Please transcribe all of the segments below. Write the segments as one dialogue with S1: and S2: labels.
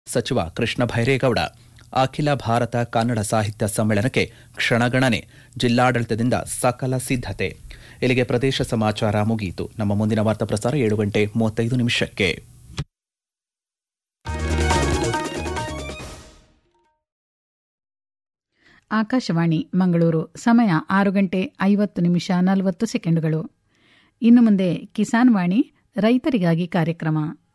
S1: ಸಚಿವ ಕೃಷ್ಣ ಭೈರೇಗೌಡ ಅಖಿಲ ಭಾರತ ಕನ್ನಡ ಸಾಹಿತ್ಯ ಸಮ್ಮೇಳನಕ್ಕೆ ಕ್ಷಣಗಣನೆ ಜಿಲ್ಲಾಡಳಿತದಿಂದ ಸಕಲ ಸಿದ್ಧತೆ ಇಲ್ಲಿಗೆ ಪ್ರದೇಶ ಸಮಾಚಾರ ಮುಗಿಯಿತು ನಮ್ಮ ಮುಂದಿನ ವಾರ್ತಾ ಪ್ರಸಾರ ಏಳು ಗಂಟೆ ಮೂವತ್ತೈದು ನಿಮಿಷಕ್ಕೆ
S2: ಆಕಾಶವಾಣಿ ಮಂಗಳೂರು ಸಮಯ ಆರು ಗಂಟೆ ಐವತ್ತು ನಿಮಿಷ ನಲವತ್ತು ಸೆಕೆಂಡುಗಳು ಇನ್ನು ಮುಂದೆ ಕಿಸಾನ್ ವಾಣಿ ರೈತರಿಗಾಗಿ ಕಾರ್ಯಕ್ರಮ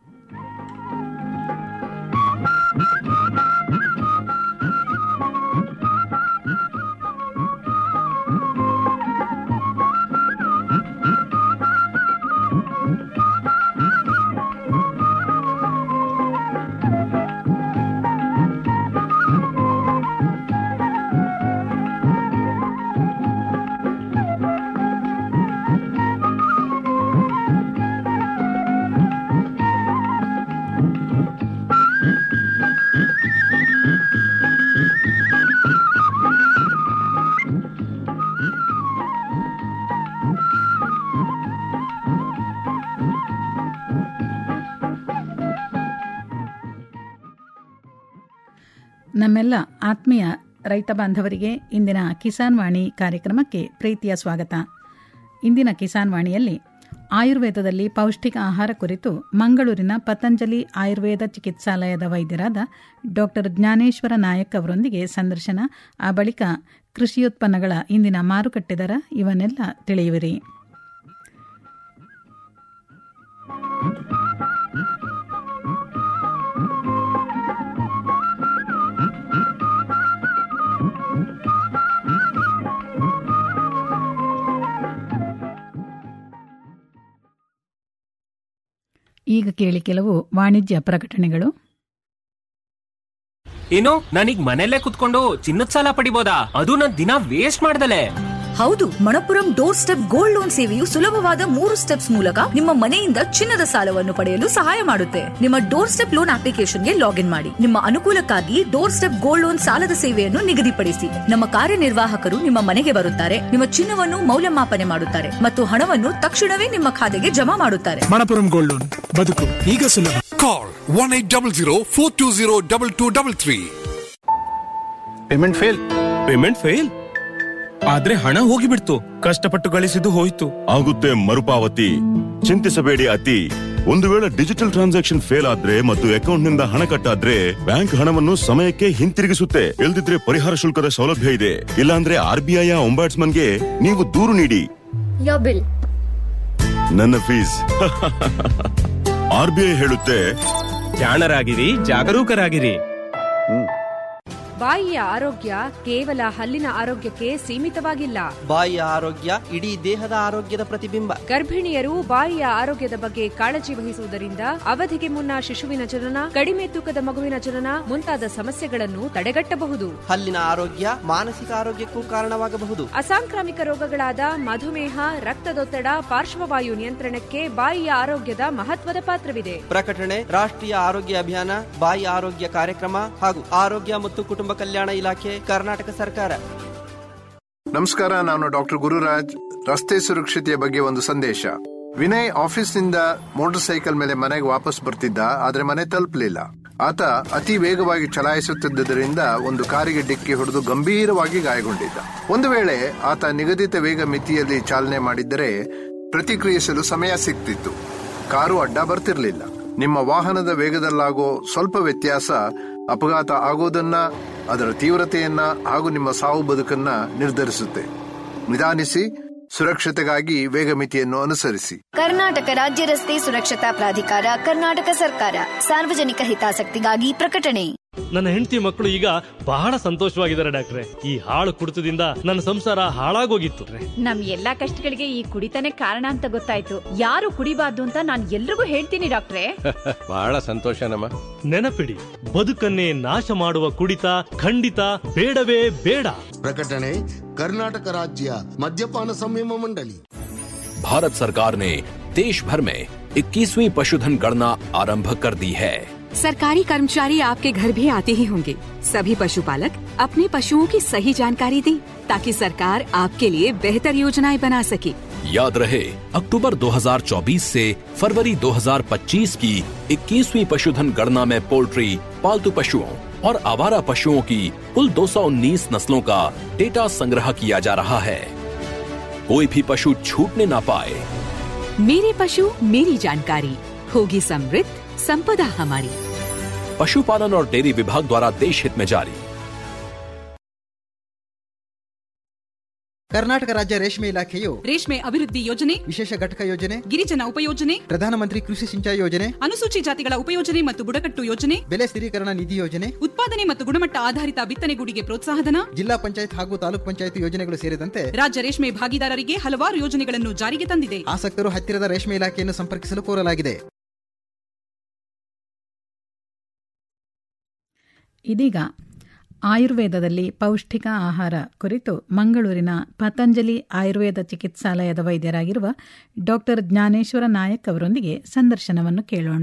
S2: ನಮ್ಮೆಲ್ಲ ಆತ್ಮೀಯ ರೈತ ಬಾಂಧವರಿಗೆ ಇಂದಿನ ಕಿಸಾನ್ ವಾಣಿ ಕಾರ್ಯಕ್ರಮಕ್ಕೆ ಪ್ರೀತಿಯ ಸ್ವಾಗತ ಇಂದಿನ ಕಿಸಾನ್ ವಾಣಿಯಲ್ಲಿ ಆಯುರ್ವೇದದಲ್ಲಿ ಪೌಷ್ಟಿಕ ಆಹಾರ ಕುರಿತು ಮಂಗಳೂರಿನ ಪತಂಜಲಿ ಆಯುರ್ವೇದ ಚಿಕಿತ್ಸಾಲಯದ ವೈದ್ಯರಾದ ಡಾಕ್ಟರ್ ಜ್ಞಾನೇಶ್ವರ ನಾಯಕ್ ಅವರೊಂದಿಗೆ ಸಂದರ್ಶನ ಆ ಬಳಿಕ ಕೃಷಿಯೋತ್ಪನ್ನಗಳ ಇಂದಿನ ಮಾರುಕಟ್ಟೆ ದರ ಇವನ್ನೆಲ್ಲ ತಿಳಿಯುವಿರಿ ಈಗ ಕೇಳಿ ಕೆಲವು ವಾಣಿಜ್ಯ ಪ್ರಕಟಣೆಗಳು
S3: ಏನು ನಾನೀಗ ಮನೆಯಲ್ಲೇ ಕುತ್ಕೊಂಡು ಚಿನ್ನದ ಸಾಲ ಪಡಿಬೋದಾ ಅದು ನನ್ ದಿನ ವೇಸ್ಟ್ ಮಾಡ್ದಲೆ
S4: ಹೌದು Manappuram doorstep gold loan ಸೇವೆಯು ಸುಲಭವಾದ ಮೂರು ಸ್ಟೆಪ್ಸ್ ಮೂಲಕ ನಿಮ್ಮ ಮನೆಯಿಂದ ಚಿನ್ನದ ಸಾಲವನ್ನು ಪಡೆಯಲು ಸಹಾಯ ಮಾಡುತ್ತೆ ನಿಮ್ಮ ಡೋರ್ ಸ್ಟೆಪ್ ಲೋನ್ ಅಪ್ಲಿಕೇಶನ್ಗೆ ಲಾಗಿನ್ ಮಾಡಿ ನಿಮ್ಮ ಅನುಕೂಲಕ್ಕಾಗಿ ಡೋರ್ ಸ್ಟೆಪ್ ಗೋಲ್ಡ್ ಲೋನ್ ಸಾಲದ ಸೇವೆಯನ್ನು ನಿಗದಿಪಡಿಸಿ ನಮ್ಮ ಕಾರ್ಯನಿರ್ವಾಹಕರು ನಿಮ್ಮ ಮನೆಗೆ ಬರುತ್ತಾರೆ ನಿಮ್ಮ ಚಿನ್ನವನ್ನು ಮೌಲ್ಯಮಾಪನೆ ಮಾಡುತ್ತಾರೆ ಮತ್ತು ಹಣವನ್ನು ತಕ್ಷಣವೇ ನಿಮ್ಮ ಖಾತೆಗೆ ಜಮಾ ಮಾಡುತ್ತಾರೆ
S5: ಮಣಪುರಂ ಗೋಲ್ಡ್ ಲೋನ್ ಬದುಕು ಈಗ ಸುಲಭ
S6: Call 1800
S7: payment fail
S3: payment fail ಆದ್ರೆ ಹಣ ಹೋಗಿಬಿಡ್ತು ಕಷ್ಟಪಟ್ಟು ಗಳಿಸಿದ್ದು ಹೋಯ್ತು
S8: ಆಗುತ್ತೆ ಮರುಪಾವತಿ ಚಿಂತಿಸಬೇಡಿ ಅತಿ ಒಂದು ವೇಳೆ ಡಿಜಿಟಲ್ ಟ್ರಾನ್ಸಾಕ್ಷನ್ ಫೇಲ್ ಆದ್ರೆ ಮತ್ತು ಅಕೌಂಟ್ನಿಂದ ಹಣ ಕಟ್ಟಾದ್ರೆ ಬ್ಯಾಂಕ್ ಹಣವನ್ನು ಸಮಯಕ್ಕೆ ಹಿಂತಿರುಗಿಸುತ್ತೆ ಇಲ್ದಿದ್ರೆ ಪರಿಹಾರ ಶುಲ್ಕದ ಸೌಲಭ್ಯ ಇದೆ ಇಲ್ಲಾಂದ್ರೆ ಆರ್ ಬಿ ಐ ಗೆ ನೀವು ದೂರು ನೀಡಿ
S9: Your bill.
S8: ನನ್ನ ಫೀಸ್ ಆರ್ ಬಿ ಐ ಹೇಳುತ್ತೆ
S3: ಜಾಣರಾಗಿರಿ ಜಾಗರೂಕರಾಗಿರಿ
S10: ಬಾಯಿಯ ಆರೋಗ್ಯ ಕೇವಲ ಹಲ್ಲಿನ ಆರೋಗ್ಯಕ್ಕೆ ಸೀಮಿತವಾಗಿಲ್ಲ
S11: ಬಾಯಿಯ ಆರೋಗ್ಯ ಇಡೀ ದೇಹದ ಆರೋಗ್ಯದ ಪ್ರತಿಬಿಂಬ
S10: ಗರ್ಭಿಣಿಯರು ಬಾಯಿಯ ಆರೋಗ್ಯದ ಬಗ್ಗೆ ಕಾಳಜಿ ವಹಿಸುವುದರಿಂದ ಅವಧಿಗೆ ಮುನ್ನ ಶಿಶುವಿನ ಜನನ ಕಡಿಮೆ ತೂಕದ ಮಗುವಿನ ಜನನ ಮುಂತಾದ ಸಮಸ್ಯೆಗಳನ್ನು ತಡೆಗಟ್ಟಬಹುದು
S11: ಹಲ್ಲಿನ ಆರೋಗ್ಯ ಮಾನಸಿಕ ಆರೋಗ್ಯಕ್ಕೂ ಕಾರಣವಾಗಬಹುದು
S10: ಅಸಾಂಕ್ರಾಮಿಕ ರೋಗಗಳಾದ ಮಧುಮೇಹ ರಕ್ತದೊತ್ತಡ ಪಾರ್ಶ್ವವಾಯು ನಿಯಂತ್ರಣಕ್ಕೆ ಬಾಯಿಯ ಆರೋಗ್ಯದ ಮಹತ್ವದ ಪಾತ್ರವಿದೆ
S11: ಪ್ರಕಟಣೆ ರಾಷ್ಟ್ರೀಯ ಆರೋಗ್ಯ ಅಭಿಯಾನ ಬಾಯಿ ಆರೋಗ್ಯ ಕಾರ್ಯಕ್ರಮ ಹಾಗೂ ಆರೋಗ್ಯ ಮತ್ತು ಕುಟುಂಬ ಕಲ್ಯಾಣ ಇಲಾಖೆ ಕರ್ನಾಟಕ ಸರ್ಕಾರ
S12: ನಮಸ್ಕಾರ ನಾನು ಡಾಕ್ಟರ್ ಗುರುರಾಜ್ ರಸ್ತೆ ಸುರಕ್ಷತೆಯ ಬಗ್ಗೆ ಒಂದು ಸಂದೇಶ ವಿನಯ್ ಆಫೀಸ್ನಿಂದ ಮೋಟಾರ್ ಸೈಕಲ್ ಮೇಲೆ ಮನೆಗೆ ವಾಪಸ್ ಬರ್ತಿದ್ದ ಆದ್ರೆ ಮನೆ ತಲುಪಲಿಲ್ಲ ಆತ ಅತಿ ವೇಗವಾಗಿ ಚಲಾಯಿಸುತ್ತಿದ್ದರಿಂದ ಒಂದು ಕಾರಿಗೆ ಡಿಕ್ಕಿ ಹೊಡೆದು ಗಂಭೀರವಾಗಿ ಗಾಯಗೊಂಡಿದ್ದ ಒಂದು ವೇಳೆ ಆತ ನಿಗದಿತ ವೇಗ ಮಿತಿಯಲ್ಲಿ ಚಾಲನೆ ಮಾಡಿದ್ದರೆ ಪ್ರತಿಕ್ರಿಯಿಸಲು ಸಮಯ ಸಿಗ್ತಿತ್ತು ಕಾರು ಅಡ್ಡ ಬರ್ತಿರ್ಲಿಲ್ಲ ನಿಮ್ಮ ವಾಹನದ ವೇಗದಲ್ಲಾಗೋ ಸ್ವಲ್ಪ ವ್ಯತ್ಯಾಸ ಅಪಘಾತ ಆಗೋದನ್ನ ಅದರ ತೀವ್ರತೆಯನ್ನ ಹಾಗೂ ನಿಮ್ಮ ಸಾವು ಬದುಕನ್ನ ನಿರ್ಧರಿಸುತ್ತೆ ನಿಧಾನಿಸಿ ಸುರಕ್ಷತೆಗಾಗಿ ವೇಗ ಮಿತಿಯನ್ನು ಅನುಸರಿಸಿ
S9: ಕರ್ನಾಟಕ ರಾಜ್ಯ ರಸ್ತೆ ಸುರಕ್ಷತಾ ಪ್ರಾಧಿಕಾರ ಕರ್ನಾಟಕ ಸರ್ಕಾರ ಸಾರ್ವಜನಿಕ ಹಿತಾಸಕ್ತಿಗಾಗಿ ಪ್ರಕಟಣೆ
S13: ನನ್ನ ಹೆಂಡತಿ ಮಕ್ಕಳು ಈಗ ಬಹಳ ಸಂತೋಷವಾಗಿದ್ದಾರೆ ಡಾಕ್ಟ್ರೆ ಈ ಹಾಳು ಕುಡಿತದಿಂದ ನನ್ನ ಸಂಸಾರ ಹಾಳಾಗೋಗಿತ್ತು
S14: ನಮ್ ಎಲ್ಲಾ ಕಷ್ಟಗಳಿಗೆ ಈ ಕುಡಿತಾನೆ ಕಾರಣ ಅಂತ ಗೊತ್ತಾಯ್ತು ಯಾರು ಕುಡಿಬಾರ್ದು ಅಂತ ನಾನ್ ಎಲ್ರಿಗೂ ಹೇಳ್ತೀನಿ ಡಾಕ್ಟ್ರೆ
S15: ಬಹಳ ಸಂತೋಷ ನಮ್ಮ
S13: ನೆನಪಿಡಿ ಬದುಕನ್ನೇ ನಾಶ ಮಾಡುವ ಕುಡಿತ ಖಂಡಿತ ಬೇಡವೇ ಬೇಡ
S16: ಪ್ರಕಟಣೆ ಕರ್ನಾಟಕ ರಾಜ್ಯ ಮದ್ಯಪಾನ ಸಂಯಮ ಮಂಡಳಿ
S17: भारत सरकार ने देश भर में 21वीं पशुधन गणना आरंभ कर दी है
S18: सरकारी कर्मचारी आपके घर भी आते ही होंगे सभी पशुपालक अपने पशुओं की सही जानकारी दें ताकि सरकार आपके लिए बेहतर योजनाएं बना सके
S17: याद रहे अक्टूबर 2024 से फरवरी 2025 की 21वीं पशुधन गणना में पोल्ट्री पालतू पशुओं और आवारा पशुओं की कुल 219 नस्लों का डेटा संग्रह किया जा रहा है कोई भी पशु छूटने ना पाए
S18: मेरे पशु मेरी जानकारी होगी समृद्ध संपदा हमारी
S17: पशुपालन और डेयरी विभाग द्वारा देश हित में जारी
S6: ಕರ್ನಾಟಕ ರಾಜ್ಯ ರೇಷ್ಮೆ ಇಲಾಖೆಯು
S19: ರೇಷ್ಮೆ ಅಭಿವೃದ್ಧಿ ಯೋಜನೆ
S6: ವಿಶೇಷ ಘಟಕ ಯೋಜನೆ
S19: ಗಿರಿಜನ ಉಪಯೋಜನೆ
S6: ಪ್ರಧಾನಮಂತ್ರಿ ಕೃಷಿ ಸಿಂಚಾಯಿ ಯೋಜನೆ
S19: ಅನುಸೂಚಿ ಜಾತಿಗಳ ಉಪಯೋಜನೆ ಮತ್ತು ಬುಡಕಟ್ಟು ಯೋಜನೆ
S6: ಬೆಲೆ ಸ್ಥಿರೀಕರಣ ನಿಧಿ ಯೋಜನೆ
S19: ಉತ್ಪಾದನೆ ಮತ್ತು ಗುಣಮಟ್ಟ ಆಧಾರಿತ ಬಿತ್ತನೆಗೂಡಿಗೆ ಪ್ರೋತ್ಸಾಹಧನ
S6: ಜಿಲ್ಲಾ ಪಂಚಾಯತ್ ಹಾಗೂ ತಾಲೂಕ್ ಪಂಚಾಯತ್ ಯೋಜನೆಗಳು ಸೇರಿದಂತೆ
S19: ರಾಜ್ಯ ರೇಷ್ಮೆ ಭಾಗಿದಾರರಿಗೆ ಹಲವಾರು ಯೋಜನೆಗಳನ್ನು ಜಾರಿಗೆ ತಂದಿದೆ
S6: ಆಸಕ್ತರು ಹತ್ತಿರದ ರೇಷ್ಮೆ ಇಲಾಖೆಯನ್ನು ಸಂಪರ್ಕಿಸಲು ಕೋರಲಾಗಿದೆ
S2: ಇದೀಗ ಆಯುರ್ವೇದದಲ್ಲಿ ಪೌಷ್ಟಿಕ ಆಹಾರ ಕುರಿತು ಮಂಗಳೂರಿನ ಪತಂಜಲಿ ಆಯುರ್ವೇದ ಚಿಕಿತ್ಸಾಲಯದ ವೈದ್ಯರಾಗಿರುವ ಡಾಕ್ಟರ್ ಜ್ಞಾನೇಶ್ವರ ನಾಯಕ್ ಅವರೊಂದಿಗೆ ಸಂದರ್ಶನವನ್ನು ಕೇಳೋಣ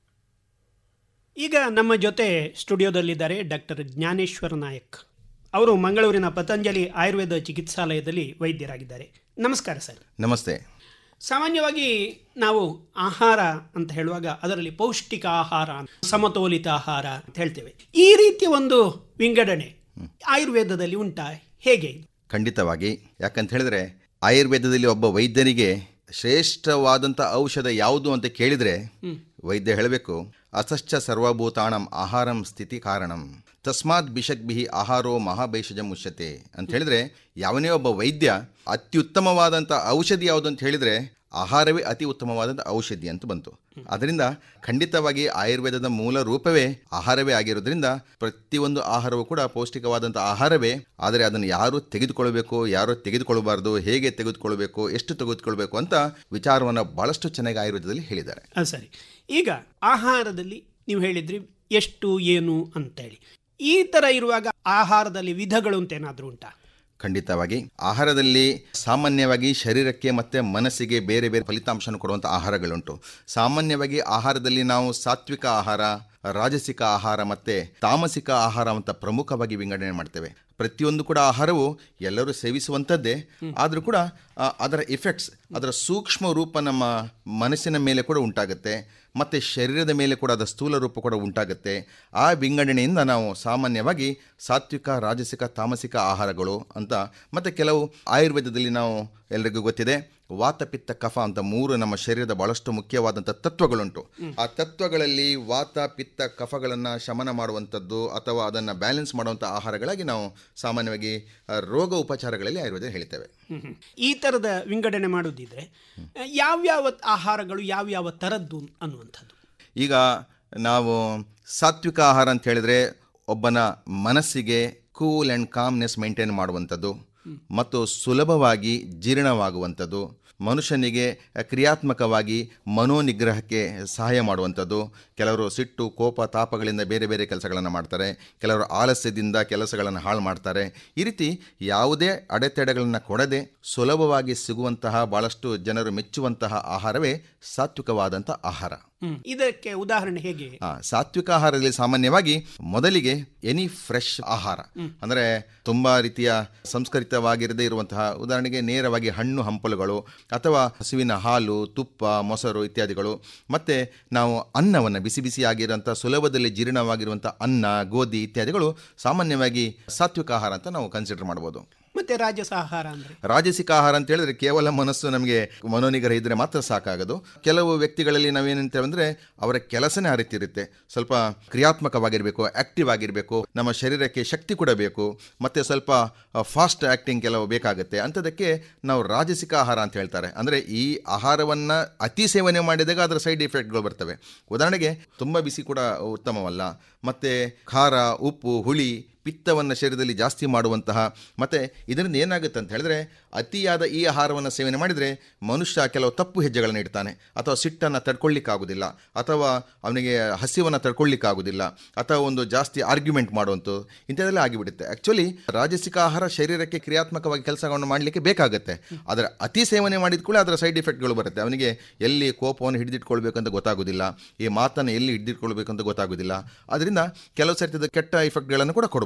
S20: ಈಗ ನಮ್ಮ ಜೊತೆ ಸ್ಟುಡಿಯೋದಲ್ಲಿದ್ದಾರೆ ಡಾಕ್ಟರ್ ಜ್ಞಾನೇಶ್ವರ ನಾಯಕ್ ಅವರು ಮಂಗಳೂರಿನ ಪತಂಜಲಿ ಆಯುರ್ವೇದ ಚಿಕಿತ್ಸಾಲಯದಲ್ಲಿ ವೈದ್ಯರಾಗಿದ್ದಾರೆ ನಮಸ್ಕಾರ ಸರ್
S21: ನಮಸ್ತೆ
S20: ಸಾಮಾನ್ಯವಾಗಿ ನಾವು ಆಹಾರ ಅಂತ ಹೇಳುವಾಗ ಅದರಲ್ಲಿ ಪೌಷ್ಟಿಕ ಆಹಾರ ಸಮತೋಲಿತ ಆಹಾರ ಅಂತ ಹೇಳ್ತೇವೆ ಈ ರೀತಿಯ ಒಂದು ವಿಂಗಡಣೆ ಆಯುರ್ವೇದದಲ್ಲಿ ಉಂಟಾ ಹೇಗೆ ಇದು
S21: ಖಂಡಿತವಾಗಿ ಯಾಕಂತ ಹೇಳಿದ್ರೆ ಆಯುರ್ವೇದದಲ್ಲಿ ಒಬ್ಬ ವೈದ್ಯನಿಗೆ ಶ್ರೇಷ್ಠವಾದಂಥ ಔಷಧ ಯಾವುದು ಅಂತ ಕೇಳಿದರೆ
S20: ಹ್ಮ್.
S21: ವೈದ್ಯ ಹೇಳಬೇಕು ಅಸಶ್ಚ ಸರ್ವಭೂತಾಣಂ ಆಹಾರಂ ಸ್ಥಿತಿ ಕಾರಣಂ ತಸ್ಮಾತ್ ಬಿಷಗ್ಬಿಹಿ ಆಹಾರೋ ಮಹಾಭೇಷಜ ಮುಷ್ಯತೆ ಅಂತ ಹೇಳಿದ್ರೆ ಯಾವನೇ ಒಬ್ಬ ವೈದ್ಯ ಅತ್ಯುತ್ತಮವಾದಂಥ ಔಷಧಿ ಯಾವುದು ಅಂತ ಹೇಳಿದ್ರೆ ಆಹಾರವೇ ಅತಿ ಉತ್ತಮವಾದಂಥ ಔಷಧಿ ಅಂತ ಬಂತು ಅದರಿಂದ ಖಂಡಿತವಾಗಿ ಆಯುರ್ವೇದದ ಮೂಲ ರೂಪವೇ ಆಹಾರವೇ ಆಗಿರೋದ್ರಿಂದ ಪ್ರತಿಯೊಂದು ಆಹಾರವೂ ಕೂಡ ಪೌಷ್ಟಿಕವಾದಂಥ ಆಹಾರವೇ ಆದರೆ ಅದನ್ನು ಯಾರು ತೆಗೆದುಕೊಳ್ಬೇಕು ಯಾರು ತೆಗೆದುಕೊಳ್ಳಬಾರ್ದು ಹೇಗೆ ತೆಗೆದುಕೊಳ್ಬೇಕು ಎಷ್ಟು ತೆಗೆದುಕೊಳ್ಬೇಕು ಅಂತ ವಿಚಾರವನ್ನು ಬಹಳಷ್ಟು ಚೆನ್ನಾಗಿ ಆಯುರ್ವೇದದಲ್ಲಿ ಹೇಳಿದ್ದಾರೆ
S20: ಅದು ಸರಿ ಈಗ ಆಹಾರದಲ್ಲಿ ನೀವು ಹೇಳಿದ್ರಿ ಎಷ್ಟು ಏನು ಅಂತೇಳಿ ಈ ಥರ ಇರುವಾಗ ಆಹಾರದಲ್ಲಿ ವಿಧಗಳು ಅಂತ ಏನಾದರೂ ಉಂಟಾ
S21: ಖಂಡಿತವಾಗಿ ಆಹಾರದಲ್ಲಿ ಸಾಮಾನ್ಯವಾಗಿ ಶರೀರಕ್ಕೆ ಮತ್ತು ಮನಸ್ಸಿಗೆ ಬೇರೆ ಬೇರೆ ಫಲಿತಾಂಶನ ಕೊಡುವಂಥ ಆಹಾರಗಳುಂಟು ಸಾಮಾನ್ಯವಾಗಿ ಆಹಾರದಲ್ಲಿ ನಾವು ಸಾತ್ವಿಕ ಆಹಾರ ರಾಜಸಿಕ ಆಹಾರ ಮತ್ತು ತಾಮಸಿಕ ಆಹಾರ ಅಂತ ಪ್ರಮುಖವಾಗಿ ವಿಂಗಡಣೆ ಮಾಡ್ತೇವೆ ಪ್ರತಿಯೊಂದು ಕೂಡ ಆಹಾರವು ಎಲ್ಲರೂ ಸೇವಿಸುವಂಥದ್ದೇ ಆದರೂ ಕೂಡ ಆ, ಅದರ ಇಫೆಕ್ಟ್ಸ್ ಅದರ ಸೂಕ್ಷ್ಮ ರೂಪ ನಮ್ಮ ಮನಸ್ಸಿನ ಮೇಲೆ ಕೂಡ ಉಂಟಾಗುತ್ತೆ ಮತ್ತು ಶರೀರದ ಮೇಲೆ ಕೂಡ ಅದರ ಸ್ಥೂಲ ರೂಪ ಕೂಡ ಉಂಟಾಗುತ್ತೆ ಆ ವಿಂಗಡಣೆಯಿಂದ ನಾವು ಸಾಮಾನ್ಯವಾಗಿ ಸಾತ್ವಿಕ ರಾಜಸಿಕ ತಾಮಸಿಕ ಆಹಾರಗಳು ಅಂತ ಮತ್ತು ಕೆಲವು ಆಯುರ್ವೇದದಲ್ಲಿ ನಾವು ಎಲ್ರಿಗೂ ಗೊತ್ತಿದೆ ವಾತ ಪಿತ್ತ ಕಫ ಅಂತ ಮೂರು ನಮ್ಮ ಶರೀರದ ಬಹಳಷ್ಟು ಮುಖ್ಯವಾದಂಥ ತತ್ವಗಳುಂಟು ಆ ತತ್ವಗಳಲ್ಲಿ ವಾತ ಪಿತ್ತ ಕಫಗಳನ್ನು ಶಮನ ಮಾಡುವಂಥದ್ದು ಅಥವಾ ಅದನ್ನು ಬ್ಯಾಲೆನ್ಸ್ ಮಾಡುವಂಥ ಆಹಾರಗಳಾಗಿ ನಾವು ಸಾಮಾನ್ಯವಾಗಿ ಆ, ರೋಗ ಉಪಚಾರಗಳಲ್ಲಿ ಆಯುರ್ವೇದ ಹೇಳ್ತೇವೆ
S20: ಹ್ಮ್ ಹ್ಮ್. ಈ ಥರದ ವಿಂಗಡಣೆ ಮಾಡೋದಿದ್ರೆ ಯಾವ್ಯಾವ ಆಹಾರಗಳು ಯಾವ್ಯಾವ ಥರದ್ದು ಅನ್ನುವಂಥದ್ದು
S21: ಈಗ ನಾವು ಸಾತ್ವಿಕ ಆಹಾರ ಅಂತ ಹೇಳಿದ್ರೆ ಒಬ್ಬನ ಮನಸ್ಸಿಗೆ ಕೂಲ್ ಆ್ಯಂಡ್ ಕಾಮ್ನೆಸ್ ಮೇಂಟೈನ್ ಮಾಡುವಂಥದ್ದು ಮತ್ತು ಸುಲಭವಾಗಿ ಜೀರ್ಣವಾಗುವಂಥದ್ದು ಮನುಷ್ಯನಿಗೆ ಕ್ರಿಯಾತ್ಮಕವಾಗಿ ಮನೋನಿಗ್ರಹಕ್ಕೆ ಸಹಾಯ ಮಾಡುವಂಥದ್ದು ಕೆಲವರು ಸಿಟ್ಟು ಕೋಪ ತಾಪಗಳಿಂದ ಬೇರೆ ಬೇರೆ ಕೆಲಸಗಳನ್ನು ಮಾಡ್ತಾರೆ ಕೆಲವರು ಆಲಸ್ಯದಿಂದ ಕೆಲಸಗಳನ್ನು ಹಾಳು ಮಾಡ್ತಾರೆ ಈ ರೀತಿ ಯಾವುದೇ ಅಡೆತಡೆಗಳನ್ನು ಕೊಡದೆ ಸುಲಭವಾಗಿ ಸಿಗುವಂತಹ ಭಾಳಷ್ಟು ಜನರು ಮೆಚ್ಚುವಂತಹ ಆಹಾರವೇ ಸಾತ್ವಿಕವಾದಂಥ ಆಹಾರ
S20: ಹ್ಮ್. ಇದಕ್ಕೆ ಉದಾಹರಣೆ ಹೇಗೆ
S21: ಆ, ಸಾತ್ವಿಕ ಆಹಾರದಲ್ಲಿ ಸಾಮಾನ್ಯವಾಗಿ ಮೊದಲಿಗೆ ಎನಿ ಫ್ರೆಶ್ ಆಹಾರ
S20: ಹ್ಮ್.
S21: ಅಂದರೆ ತುಂಬಾ ರೀತಿಯ ಸಂಸ್ಕರಿತವಾಗಿರದೇ ಇರುವಂತಹ ಉದಾಹರಣೆಗೆ ನೇರವಾಗಿ ಹಣ್ಣು ಹಂಪಲುಗಳು ಅಥವಾ ಹಸುವಿನ ಹಾಲು ತುಪ್ಪ ಮೊಸರು ಇತ್ಯಾದಿಗಳು ಮತ್ತೆ ನಾವು ಅನ್ನವನ್ನು ಬಿಸಿ ಬಿಸಿಯಾಗಿರುವಂಥ ಸುಲಭದಲ್ಲಿ ಜೀರ್ಣವಾಗಿರುವಂಥ ಅನ್ನ ಗೋಧಿ ಇತ್ಯಾದಿಗಳು ಸಾಮಾನ್ಯವಾಗಿ ಸಾತ್ವಿಕ ಆಹಾರ ಅಂತ ನಾವು ಕನ್ಸಿಡರ್ ಮಾಡ್ಬೋದು
S20: ಮತ್ತೆ ರಾಜಸ ಆಹಾರ ಅಂದ್ರೆ
S21: ರಾಜಸಿಕ ಆಹಾರ ಅಂತ ಹೇಳಿದ್ರೆ ಕೇವಲ ಮನಸ್ಸು ನಮಗೆ ಮನೋನಿಗ್ರಹ ಇದ್ದರೆ ಮಾತ್ರ ಸಾಕಾಗೋದು ಕೆಲವು ವ್ಯಕ್ತಿಗಳಲ್ಲಿ ನಾವೇನಂತೇವೆ ಅಂದರೆ ಅವರ ಕೆಲಸನೇ ಆ ರೀತಿ ಇರುತ್ತೆ ಸ್ವಲ್ಪ ಕ್ರಿಯಾತ್ಮಕವಾಗಿರಬೇಕು ಆಕ್ಟಿವ್ ಆಗಿರಬೇಕು ನಮ್ಮ ಶರೀರಕ್ಕೆ ಶಕ್ತಿ ಕೂಡ ಬೇಕು ಮತ್ತು ಸ್ವಲ್ಪ ಫಾಸ್ಟ್ ಆ್ಯಕ್ಟಿಂಗ್ ಕೆಲವು ಬೇಕಾಗುತ್ತೆ ಅಂಥದಕ್ಕೆ ನಾವು ರಾಜಸಿಕ ಆಹಾರ ಅಂತ ಹೇಳ್ತಾರೆ ಅಂದರೆ ಈ ಆಹಾರವನ್ನು ಅತಿ ಸೇವನೆ ಮಾಡಿದಾಗ ಅದರ ಸೈಡ್ ಎಫೆಕ್ಟ್ಗಳು ಬರ್ತವೆ ಉದಾಹರಣೆಗೆ ತುಂಬ ಬಿಸಿ ಕೂಡ ಉತ್ತಮವಲ್ಲ ಮತ್ತು ಖಾರ ಉಪ್ಪು ಹುಳಿ ಪಿತ್ತವನ್ನು ಶರೀರದಲ್ಲಿ ಜಾಸ್ತಿ ಮಾಡುವಂತಹ ಮತ್ತು ಇದರಿಂದ ಏನಾಗುತ್ತೆ ಅಂತ ಹೇಳಿದ್ರೆ ಅತಿಯಾದ ಈ ಆಹಾರವನ್ನು ಸೇವನೆ ಮಾಡಿದರೆ ಮನುಷ್ಯ ಕೆಲವು ತಪ್ಪು ಹೆಜ್ಜೆಗಳನ್ನು ಇಡ್ತಾನೆ ಅಥವಾ ಸಿಟ್ಟನ್ನು ತಡ್ಕೊಳ್ಳಿಕ್ಕಾಗೋದಿಲ್ಲ ಅಥವಾ ಅವನಿಗೆ ಹಸಿವನ್ನು ತಡ್ಕೊಳ್ಳಿಕ್ಕಾಗೋದಿಲ್ಲ ಅಥವಾ ಒಂದು ಜಾಸ್ತಿ ಆರ್ಗ್ಯುಮೆಂಟ್ ಮಾಡುವಂಥದ್ದು ಇಂಥದ್ದೆಲ್ಲ ಆಗಿಬಿಡುತ್ತೆ ಆ್ಯಕ್ಚುಲಿ ರಾಜಸಿಕ ಆಹಾರ ಶರೀರಕ್ಕೆ ಕ್ರಿಯಾತ್ಮಕವಾಗಿ ಕೆಲಸಗಳನ್ನು ಮಾಡಲಿಕ್ಕೆ ಬೇಕಾಗುತ್ತೆ ಆದರೆ ಅತಿ ಸೇವನೆ ಮಾಡಿದ ಕೂಡ ಅದರ ಸೈಡ್ ಎಫೆಕ್ಟ್ಗಳು ಬರುತ್ತೆ ಅವನಿಗೆ ಎಲ್ಲಿ ಕೋಪವನ್ನು ಹಿಡಿದಿಟ್ಕೊಳ್ಬೇಕಂತ ಗೊತ್ತಾಗೋದಿಲ್ಲ ಈ ಮಾತನ್ನು ಎಲ್ಲಿ ಹಿಡಿದಿಟ್ಕೊಳ್ಬೇಕಂತ ಗೊತ್ತಾಗೋದಿಲ್ಲ ಅದರಿಂದ ಕೆಲವು ಸರ್ತಿದ ಕೆಟ್ಟ ಎಫೆಕ್ಟ್ಗಳನ್ನು ಕೂಡ ಕೊಡ್ಬೋದು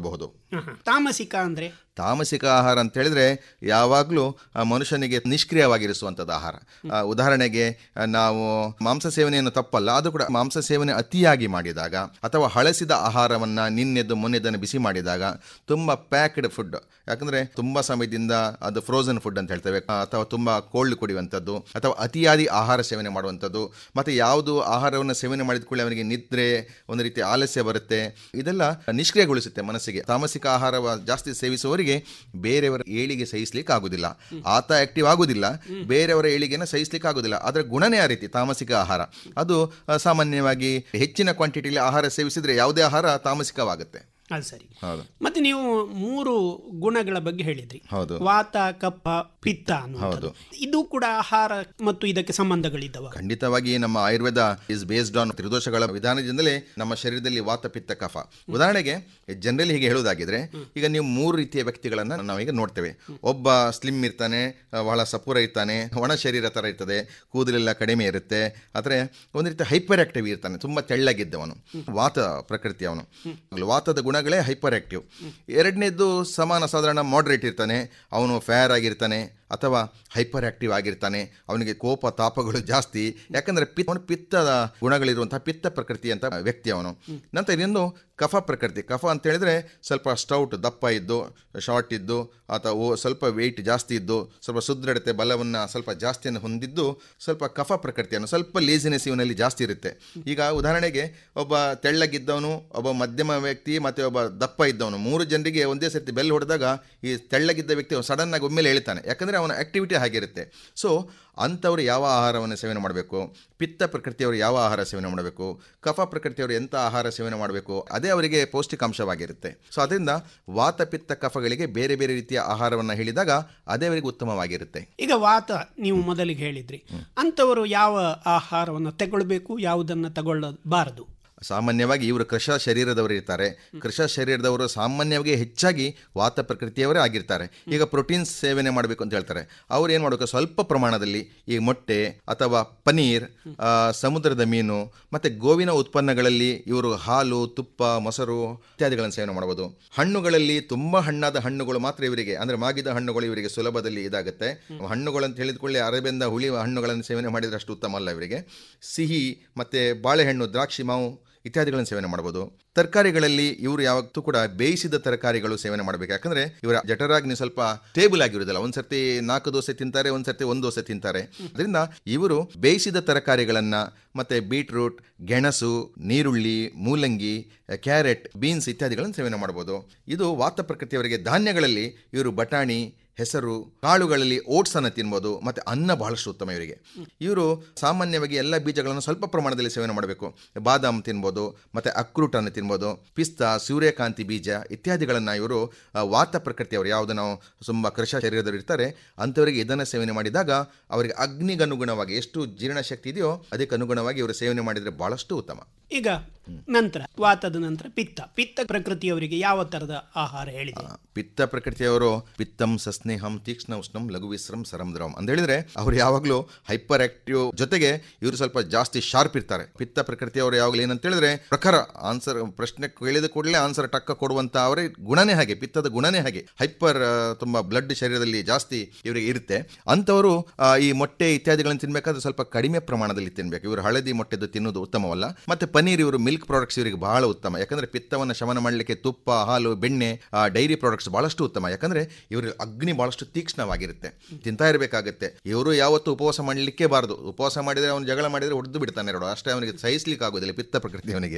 S21: ಮಾಡಬಹುದು
S20: ಆಹಾ. ತಾಮಸಿಕ ಅಂದ್ರೆ
S21: ತಾಮಸಿಕ ಆಹಾರ ಅಂತ ಹೇಳಿದ್ರೆ ಯಾವಾಗಲೂ ಆ ಮನುಷ್ಯನಿಗೆ ನಿಷ್ಕ್ರಿಯವಾಗಿರಿಸುವಂಥದ್ದು ಆಹಾರ ಆ, ಉದಾಹರಣೆಗೆ ಆ, ನಾವು ಮಾಂಸ ಸೇವನೆಯನ್ನು ತಪ್ಪಲ್ಲ ಅದು ಕೂಡ ಮಾಂಸ ಸೇವನೆ ಅತಿಯಾಗಿ ಮಾಡಿದಾಗ ಅಥವಾ ಹಳಸಿದ ಆಹಾರವನ್ನ ನಿನ್ನೆದ್ದು ಮೊನ್ನೆದನ್ನು ಬಿಸಿ ಮಾಡಿದಾಗ ತುಂಬ ಪ್ಯಾಕ್ಡ್ ಫುಡ್ ಯಾಕಂದ್ರೆ ತುಂಬಾ ಸಮಯದಿಂದ ಅದು ಫ್ರೋಸನ್ ಫುಡ್ ಅಂತ ಹೇಳ್ತೇವೆ ಆ, ಅಥವಾ ತುಂಬಾ ಕೋಲ್ಡ್ ಕುಡಿಯುವಂಥದ್ದು ಅಥವಾ ಅತಿಯಾದಿ ಆಹಾರ ಸೇವನೆ ಮಾಡುವಂಥದ್ದು ಮತ್ತೆ ಯಾವುದು ಆಹಾರವನ್ನು ಸೇವನೆ ಮಾಡಿದ ಕೂಡಲೇ ಅವನಿಗೆ ನಿದ್ರೆ ಒಂದು ರೀತಿ ಆಲಸ್ಯ ಬರುತ್ತೆ ಇದೆಲ್ಲ ನಿಷ್ಕ್ರಿಯಗೊಳಿಸುತ್ತೆ ಮನಸ್ಸಿಗೆ ತಾಮಸಿಕ ಆಹಾರ ಜಾಸ್ತಿ ಸೇವಿಸುವವರಿಗೆ ಬೇರೆಯವರ ಏಳಿಗೆ ಸಹಿಸ್ಲಿಕ್ಕೆ ಆಗುದಿಲ್ಲ ಆತ ಆಕ್ಟಿವ್ ಆಗುದಿಲ್ಲ ಬೇರೆಯವರ ಏಳಿಗೆನ ಸಹಿಸ್ಲಿಕ್ಕೆ ಆಗುದಿಲ್ಲ ಅದರ ಗುಣನೇ ಆ ರೀತಿ ತಾಮಸಿಕ ಆಹಾರ ಅದು ಆ, ಸಾಮಾನ್ಯವಾಗಿ ಹೆಚ್ಚಿನ ಕ್ವಾಂಟಿಟಿಲಿ ಆಹಾರ ಸೇವಿಸಿದ್ರೆ ಯಾವುದೇ ಆಹಾರ ತಾಮಸಿಕವಾಗುತ್ತೆ
S20: ಅದು ಸರಿ
S21: ಹೌದು
S20: ಮತ್ತೆ ನೀವು ಮೂರು ಗುಣಗಳ ಬಗ್ಗೆ ಹೇಳಿದ್ರಿ
S21: ಹೌದು
S20: ವಾತ ಕಫ ಪಿತ್ತ ಅನ್ನುವಂಥದ್ದು ಇದು ಕೂಡ ಆಹಾರ ಮತ್ತು ಇದಕ್ಕೆ ಸಂಬಂಧಗಳಿದ್ದವ
S21: ಖಂಡಿತವಾಗಿ ನಮ್ಮ ಆಯುರ್ವೇದ ಇಸ್ ಬೇಸ್ಡ್ ಆನ್ ತ್ರಿದೋಷಗಳ ವಿಧಾನದಿಂದಲೇ ನಮ್ಮ ಶರೀರದಲ್ಲಿ ವಾತ ಪಿತ್ತ ಕಫ ಉದಾಹರಣೆಗೆ ಜನರಲಿ ಹೀಗೆ ಹೇಳುವುದಾಗಿದ್ರೆ ಈಗ ನೀವು ಮೂರು ರೀತಿಯ ವ್ಯಕ್ತಿಗಳನ್ನ ನಾವೀಗ ನೋಡ್ತೇವೆ ಒಬ್ಬ ಸ್ಲಿಮ್ ಇರ್ತಾನೆ ಆ, ಬಹಳ ಸಪೂರ ಇರ್ತಾನೆ ಒಣ ಶರೀರ ತರ ಇರ್ತದೆ ಕೂದಲೆಲ್ಲ ಕಡಿಮೆ ಇರುತ್ತೆ ಆದರೆ ಒಂದು ರೀತಿ ಹೈಪರ್ ಆಕ್ಟಿವ್ ಇರ್ತಾನೆ ತುಂಬಾ ತೆಳ್ಳಗಿದ್ದವನು ವಾತ ಪ್ರಕೃತಿ ಅವನು ವಾತದ ಗುಣಗಳೇ ಹೈಪರ್ ಆಕ್ಟಿವ್ ಎರಡನೇದ್ದು ಸಮಾನ ಸಾಧಾರಣ ಮಾಡ್ರೇಟ್ ಇರ್ತಾನೆ ಅವನು ಫೇರ್ ಆಗಿರ್ತಾನೆ ಅಥವಾ ಹೈಪರ್ ಆಕ್ಟಿವ್ ಆಗಿರ್ತಾನೆ ಅವನಿಗೆ ಕೋಪ ತಾಪಗಳು ಜಾಸ್ತಿ ಯಾಕಂದ್ರೆ ಪಿತ್ ಅವನು ಪಿತ್ತದ ಗುಣಗಳಿರುವಂತಹ ಪಿತ್ತ ಪ್ರಕೃತಿ ಅಂತ ವ್ಯಕ್ತಿ ಅವನು ನಂತರ ಇನ್ನೊಂದು ಕಫ ಪ್ರಕೃತಿ ಕಫ ಅಂತ ಹೇಳಿದ್ರೆ ಸ್ವಲ್ಪ ಸ್ಟೌಟ್ ದಪ್ಪ ಇದ್ದು ಶಾರ್ಟ್ ಇದ್ದು ಅಥವಾ ಓ- ಸ್ವಲ್ಪ ವೆಯ್ಟ್ ಜಾಸ್ತಿ ಇದ್ದು ಸ್ವಲ್ಪ ಸುದೃಢತೆ ಬಲವನ್ನು ಸ್ವಲ್ಪ ಜಾಸ್ತಿಯನ್ನು ಹೊಂದಿದ್ದು ಸ್ವಲ್ಪ ಕಫ ಪ್ರಕೃತಿಯನ್ನು ಸ್ವಲ್ಪ ಲೇಸಿನೆಸ್ ಇವನಲ್ಲಿ ಜಾಸ್ತಿ ಇರುತ್ತೆ ಈಗ ಉದಾಹರಣೆಗೆ ಒಬ್ಬ ತೆಳ್ಳಗಿದ್ದವನು ಒಬ್ಬ ಮಧ್ಯಮ ವ್ಯಕ್ತಿ ಮತ್ತೆ ಒಬ್ಬ ದಪ್ಪ ಇದ್ದವನು ಮೂರು ಜನರಿಗೆ ಒಂದೇ ಸರ್ತಿ ಬೆಲ್ ಹೊಡೆದಾಗ ಈ ತೆಳ್ಳಗಿದ್ದ ವ್ಯಕ್ತಿ ಸಡನ್ ಆಗಿ ಒಮ್ಮೆಲೆ ಹೇಳ್ತಾನೆ ಯಾಕಂದ್ರೆ ಅವನ ಆಕ್ಟಿವಿಟಿ ಹಾಗಿರುತ್ತೆ ಸೊ ಅಂಥವ್ರು ಯಾವ ಆಹಾರವನ್ನು ಸೇವನೆ ಮಾಡಬೇಕು ಪಿತ್ತ ಪ್ರಕೃತಿಯವರು ಯಾವ ಆಹಾರ ಸೇವನೆ ಮಾಡಬೇಕು ಕಫ ಪ್ರಕೃತಿಯವರು ಎಂಥ ಆಹಾರ ಸೇವನೆ ಮಾಡಬೇಕು ಅದೇ ಅವರಿಗೆ ಪೌಷ್ಟಿಕಾಂಶವಾಗಿರುತ್ತೆ ಸೊ ಅದರಿಂದ ವಾತ ಪಿತ್ತ ಕಫಗಳಿಗೆ ಬೇರೆ ಬೇರೆ ರೀತಿಯ ಆಹಾರವನ್ನು ಹೇಳಿದಾಗ ಅದೇ ಅವರಿಗೆ ಉತ್ತಮವಾಗಿರುತ್ತೆ
S20: ಈಗ ವಾತ ನೀವು ಮೊದಲಿಗೆ ಹೇಳಿದ್ರಿ ಅಂಥವರು ಯಾವ ಆಹಾರವನ್ನು ತಗೊಳ್ಬೇಕು ಯಾವುದನ್ನು ತಗೊಳ್ಳಬಾರದು
S21: ಸಾಮಾನ್ಯವಾಗಿ ಇವರು ಕೃಷ ಶರೀರದವರು ಇರ್ತಾರೆ ಕೃಷ ಶರೀರದವರು ಸಾಮಾನ್ಯವಾಗಿ ಹೆಚ್ಚಾಗಿ ವಾತ ಪ್ರಕೃತಿಯವರೇ ಆಗಿರ್ತಾರೆ ಈಗ ಪ್ರೋಟೀನ್ಸ್ ಸೇವನೆ ಮಾಡಬೇಕು ಅಂತ ಹೇಳ್ತಾರೆ ಅವ್ರು ಏನು ಮಾಡಬೇಕು ಸ್ವಲ್ಪ ಪ್ರಮಾಣದಲ್ಲಿ ಈ ಮೊಟ್ಟೆ ಅಥವಾ ಪನೀರ್ ಆ, ಸಮುದ್ರದ ಮೀನು ಮತ್ತು ಗೋವಿನ ಉತ್ಪನ್ನಗಳಲ್ಲಿ ಇವರು ಹಾಲು ತುಪ್ಪ ಮೊಸರು ಇತ್ಯಾದಿಗಳನ್ನು ಸೇವನೆ ಮಾಡಬಹುದು ಹಣ್ಣುಗಳಲ್ಲಿ ತುಂಬ ಹಣ್ಣಾದ ಹಣ್ಣುಗಳು ಮಾತ್ರ ಇವರಿಗೆ ಅಂದರೆ ಮಾಗಿದ ಹಣ್ಣುಗಳು ಇವರಿಗೆ ಸುಲಭದಲ್ಲಿ ಇದಾಗುತ್ತೆ ಹಣ್ಣುಗಳು ಅಂತ ಹೇಳಿದ್ಕೊಳ್ಳಿ ಅರೇಬಿಯಿಂದ ಹುಳಿ ಹಣ್ಣುಗಳನ್ನು ಸೇವನೆ ಮಾಡಿದ್ರೆ ಅಷ್ಟು ಉತ್ತಮ ಅಲ್ಲ ಇವರಿಗೆ ಸಿಹಿ ಮತ್ತು ಬಾಳೆಹಣ್ಣು ದ್ರಾಕ್ಷಿ ಮಾವು ಇತ್ಯಾದಿಗಳನ್ನು ಸೇವನೆ ಮಾಡಬಹುದು ತರಕಾರಿಗಳಲ್ಲಿ ಇವರು ಯಾವತ್ತೂ ಕೂಡ ಬೇಯಿಸಿದ ತರಕಾರಿಗಳು ಸೇವನೆ ಮಾಡಬೇಕು ಯಾಕಂದ್ರೆ ಇವರ ಜಠರಾಗ್ನಿ ಸ್ವಲ್ಪ ಟೇಬಲ್ ಆಗಿರುವುದಿಲ್ಲ ಒಂದ್ಸರ್ತಿ ನಾಲ್ಕು ದೋಸೆ ತಿಂತಾರೆ ಒಂದ್ಸರ್ತಿ ಒಂದು ದೋಸೆ ತಿಂತಾರೆ ಅದರಿಂದ ಇವರು ಬೇಯಿಸಿದ ತರಕಾರಿಗಳನ್ನ ಮತ್ತೆ ಬೀಟ್ರೂಟ್ ಗೆಣಸು ನೀರುಳ್ಳಿ ಮೂಲಂಗಿ ಕ್ಯಾರೆಟ್ ಬೀನ್ಸ್ ಇತ್ಯಾದಿಗಳನ್ನು ಸೇವನೆ ಮಾಡಬಹುದು ಇದು ವಾತ ಪ್ರಕೃತಿಯವರಿಗೆ ಧಾನ್ಯಗಳಲ್ಲಿ ಇವರು ಬಟಾಣಿ ಹೆಸರು ಕಾಳುಗಳಲ್ಲಿ ಓಟ್ಸ್ ಅನ್ನು ತಿನ್ಬೋದು ಮತ್ತೆ ಅನ್ನ ಬಹಳಷ್ಟು ಉತ್ತಮ ಇವರಿಗೆ ಇವರು ಸಾಮಾನ್ಯವಾಗಿ ಎಲ್ಲ ಬೀಜಗಳನ್ನು ಸ್ವಲ್ಪ ಪ್ರಮಾಣದಲ್ಲಿ ಸೇವನೆ ಮಾಡಬೇಕು ಬಾದಾಮ್ ತಿನ್ಬೋದು ಮತ್ತೆ ಅಕ್ರೂಟ್ ಅನ್ನು ತಿನ್ಬೋದು ಪಿಸ್ತಾ ಸೂರ್ಯಕಾಂತಿ ಬೀಜ ಇತ್ಯಾದಿಗಳನ್ನು ಇವರು ಆ, ವಾತ ಪ್ರಕೃತಿಯವರು ಯಾವುದು ನಾವು ತುಂಬ ಕೃಷ ಶರೀರದವರು ಇರ್ತಾರೆ ಅಂಥವರಿಗೆ ಇದನ್ನು ಸೇವನೆ ಮಾಡಿದಾಗ ಅವರಿಗೆ ಅಗ್ನಿಗನುಗುಣವಾಗಿ ಎಷ್ಟು ಜೀರ್ಣಶಕ್ತಿ ಇದೆಯೋ ಅದಕ್ಕೆ ಅನುಗುಣವಾಗಿ ಇವರು ಸೇವನೆ ಮಾಡಿದರೆ ಬಹಳಷ್ಟು ಉತ್ತಮ
S20: ಈಗ ನಂತರ ವಾತದ ನಂತರ ಪಿತ್ತ ಪಿತ್ತ ಪ್ರಕೃತಿಯವರಿಗೆ ಯಾವ ತರದ ಆಹಾರ ಹೇಳಿದೆ
S21: ಪಿತ್ತ ಪ್ರಕೃತಿಯವರು ಪಿತ್ತಂ ಸಸ್ನೇಹಂ ತೀಕ್ಷ್ಣ ಉಷ್ಣಂ ಲಘು ವಿಶ್ರಂ ಸರಂ ದ್ರವಂ ಅಂತ ಹೇಳಿದ್ರೆ ಅವ್ರು ಯಾವಾಗಲೂ ಹೈಪರ್ ಆಕ್ಟಿವ್ ಜೊತೆಗೆ ಇವರು ಸ್ವಲ್ಪ ಜಾಸ್ತಿ ಶಾರ್ಪ್ ಇರ್ತಾರೆ ಪಿತ್ತ ಪ್ರಕೃತಿಯವರು ಯಾವಾಗಲೂ ಏನಂತ ಹೇಳಿದ್ರೆ ಪ್ರಖರ ಆನ್ಸರ್ ಪ್ರಶ್ನೆ ಕೇಳಿದ ಕೂಡಲೇ ಆನ್ಸರ್ ಟಕ್ಕ ಕೊಡುವಂತ ಅವರೇ ಗುಣನೇ ಹಾಗೆ ಪಿತ್ತದ ಗುಣನೇ ಹಾಗೆ ಹೈಪರ್ ತುಂಬಾ ಬ್ಲಡ್ ಶರೀರದಲ್ಲಿ ಜಾಸ್ತಿ ಇವರಿಗೆ ಇರುತ್ತೆ ಅಂಥವರು ಆ, ಈ ಮೊಟ್ಟೆ ಇತ್ಯಾದಿಗಳನ್ನು ತಿನ್ಬೇಕಾದ್ರೆ ಸ್ವಲ್ಪ ಕಡಿಮೆ ಪ್ರಮಾಣದಲ್ಲಿ ತಿನ್ಬೇಕು ಇವರು ಹಳದಿ ಮೊಟ್ಟೆದು ತಿನ್ನೋದು ಉತ್ತಮವಲ್ಲ ಮತ್ತೆ ಪನ್ನೀರ್ ಇವರು ಮಿಲ್ಕ್ ಪ್ರಾಡಕ್ಟ್ಸ್ ಇವರಿಗೆ ಬಹಳ ಉತ್ತಮ ಯಾಕಂದ್ರೆ ಪಿತ್ತವನ್ನು ಶಮನ ಮಾಡಲಿಕ್ಕೆ ತುಪ್ಪ ಹಾಲು ಬೆಣ್ಣೆ ಡೈರಿ ಪ್ರಾಡಕ್ಟ್ಸ್ ಬಹಳಷ್ಟು ಉತ್ತಮ ಯಾಕಂದ್ರೆ ಇವರು ಅಗ್ನಿ ಬಹಳಷ್ಟು ತೀಕ್ಷ್ಣವಾಗಿರುತ್ತೆ ತಿಂತಾ ಇರಬೇಕಾಗತ್ತೆ ಇವರು ಯಾವತ್ತೂ ಉಪವಾಸ ಮಾಡಲಿಕ್ಕೆ ಬಾರದು ಉಪವಾಸ ಮಾಡಿದ್ರೆ ಅವನು ಜಗಳ ಮಾಡಿದ್ರೆ ಹೊಡೆದು ಬಿಡ್ತಾನೆ ಎರಡು ಅಷ್ಟೇ ಅವನಿಗೆ ಸಹಿಸ್ಲಿಕ್ಕೆ ಆಗೋದಿಲ್ಲ ಪಿತ್ತ ಪ್ರಕೃತಿ ಅವನಿಗೆ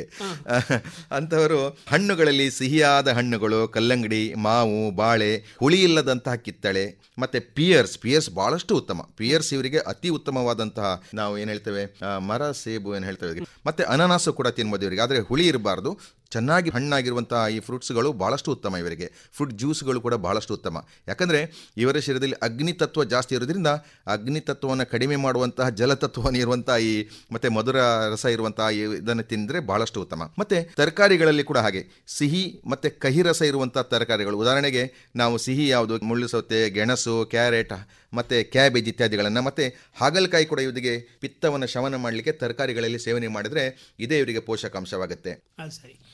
S21: ಅಂಥವರು ಹಣ್ಣುಗಳಲ್ಲಿ ಸಿಹಿಯಾದ ಹಣ್ಣುಗಳು ಕಲ್ಲಂಗಡಿ ಮಾವು ಬಾಳೆ ಹುಳಿ ಇಲ್ಲದಂತಹ ಕಿತ್ತಳೆ ಮತ್ತೆ ಪಿಯರ್ಸ್ ಪಿಯರ್ಸ್ ಬಹಳಷ್ಟು ಉತ್ತಮ ಪಿಯರ್ಸ್ ಇವರಿಗೆ ಅತಿ ಉತ್ತಮವಾದಂತಹ ನಾವು ಏನ್ ಹೇಳ್ತೇವೆ ಆ, ಮರ ಸೇಬು ಏನ್ ಹೇಳ್ತೇವೆ ಇದಕ್ಕೆ. ಮತ್ತೆ ಅನಾನಸು ಕೂಡ ತಿನ್ಬೋದು ಇವರಿಗೆ ಆದರೆ ಹುಳಿ ಇರಬಾರ್ದು ಚೆನ್ನಾಗಿ ಹಣ್ಣಾಗಿರುವಂತಹ ಈ ಫ್ರೂಟ್ಸ್ಗಳು ಬಹಳಷ್ಟು ಉತ್ತಮ ಇವರಿಗೆ ಫ್ರೂಟ್ ಜ್ಯೂಸ್ಗಳು ಕೂಡ ಬಹಳಷ್ಟು ಉತ್ತಮ ಯಾಕಂದ್ರೆ ಇವರ ಶರೀರದಲ್ಲಿ ಅಗ್ನಿ ತತ್ವ ಜಾಸ್ತಿ ಇರೋದ್ರಿಂದ ಅಗ್ನಿ ತತ್ವವನ್ನು ಕಡಿಮೆ ಮಾಡುವಂತಹ ಜಲತತ್ವವನ್ನು ಇರುವಂತಹ ಈ ಮತ್ತೆ ಮಧುರ ರಸ ಇರುವಂತಹ ಈ ಇದನ್ನು ತಿಂದ್ರೆ ಬಹಳಷ್ಟು ಉತ್ತಮ ಮತ್ತೆ ತರಕಾರಿಗಳಲ್ಲಿ ಕೂಡ ಹಾಗೆ ಸಿಹಿ ಮತ್ತೆ ಕಹಿ ರಸ ಇರುವಂತಹ ತರಕಾರಿಗಳು ಉದಾಹರಣೆಗೆ ನಾವು ಸಿಹಿ ಯಾವುದು ಮುಳ್ಳು ಸೌತೆ ಗೆಣಸು ಕ್ಯಾರೆಟ್ ಮತ್ತೆ ಕ್ಯಾಬೇಜ್ ಇತ್ಯಾದಿಗಳನ್ನು ಮತ್ತೆ ಹಾಗಲಕಾಯಿ ಕೂಡ ಇವರಿಗೆ ಪಿತ್ತವನ್ನು ಶಮನ ಮಾಡಲಿಕ್ಕೆ ತರಕಾರಿಗಳಲ್ಲಿ ಸೇವನೆ ಮಾಡಿದ್ರೆ ಇದೇ ಇವರಿಗೆ ಪೋಷಕಾಂಶವಾಗುತ್ತೆ
S20: ಅದು ಸರಿ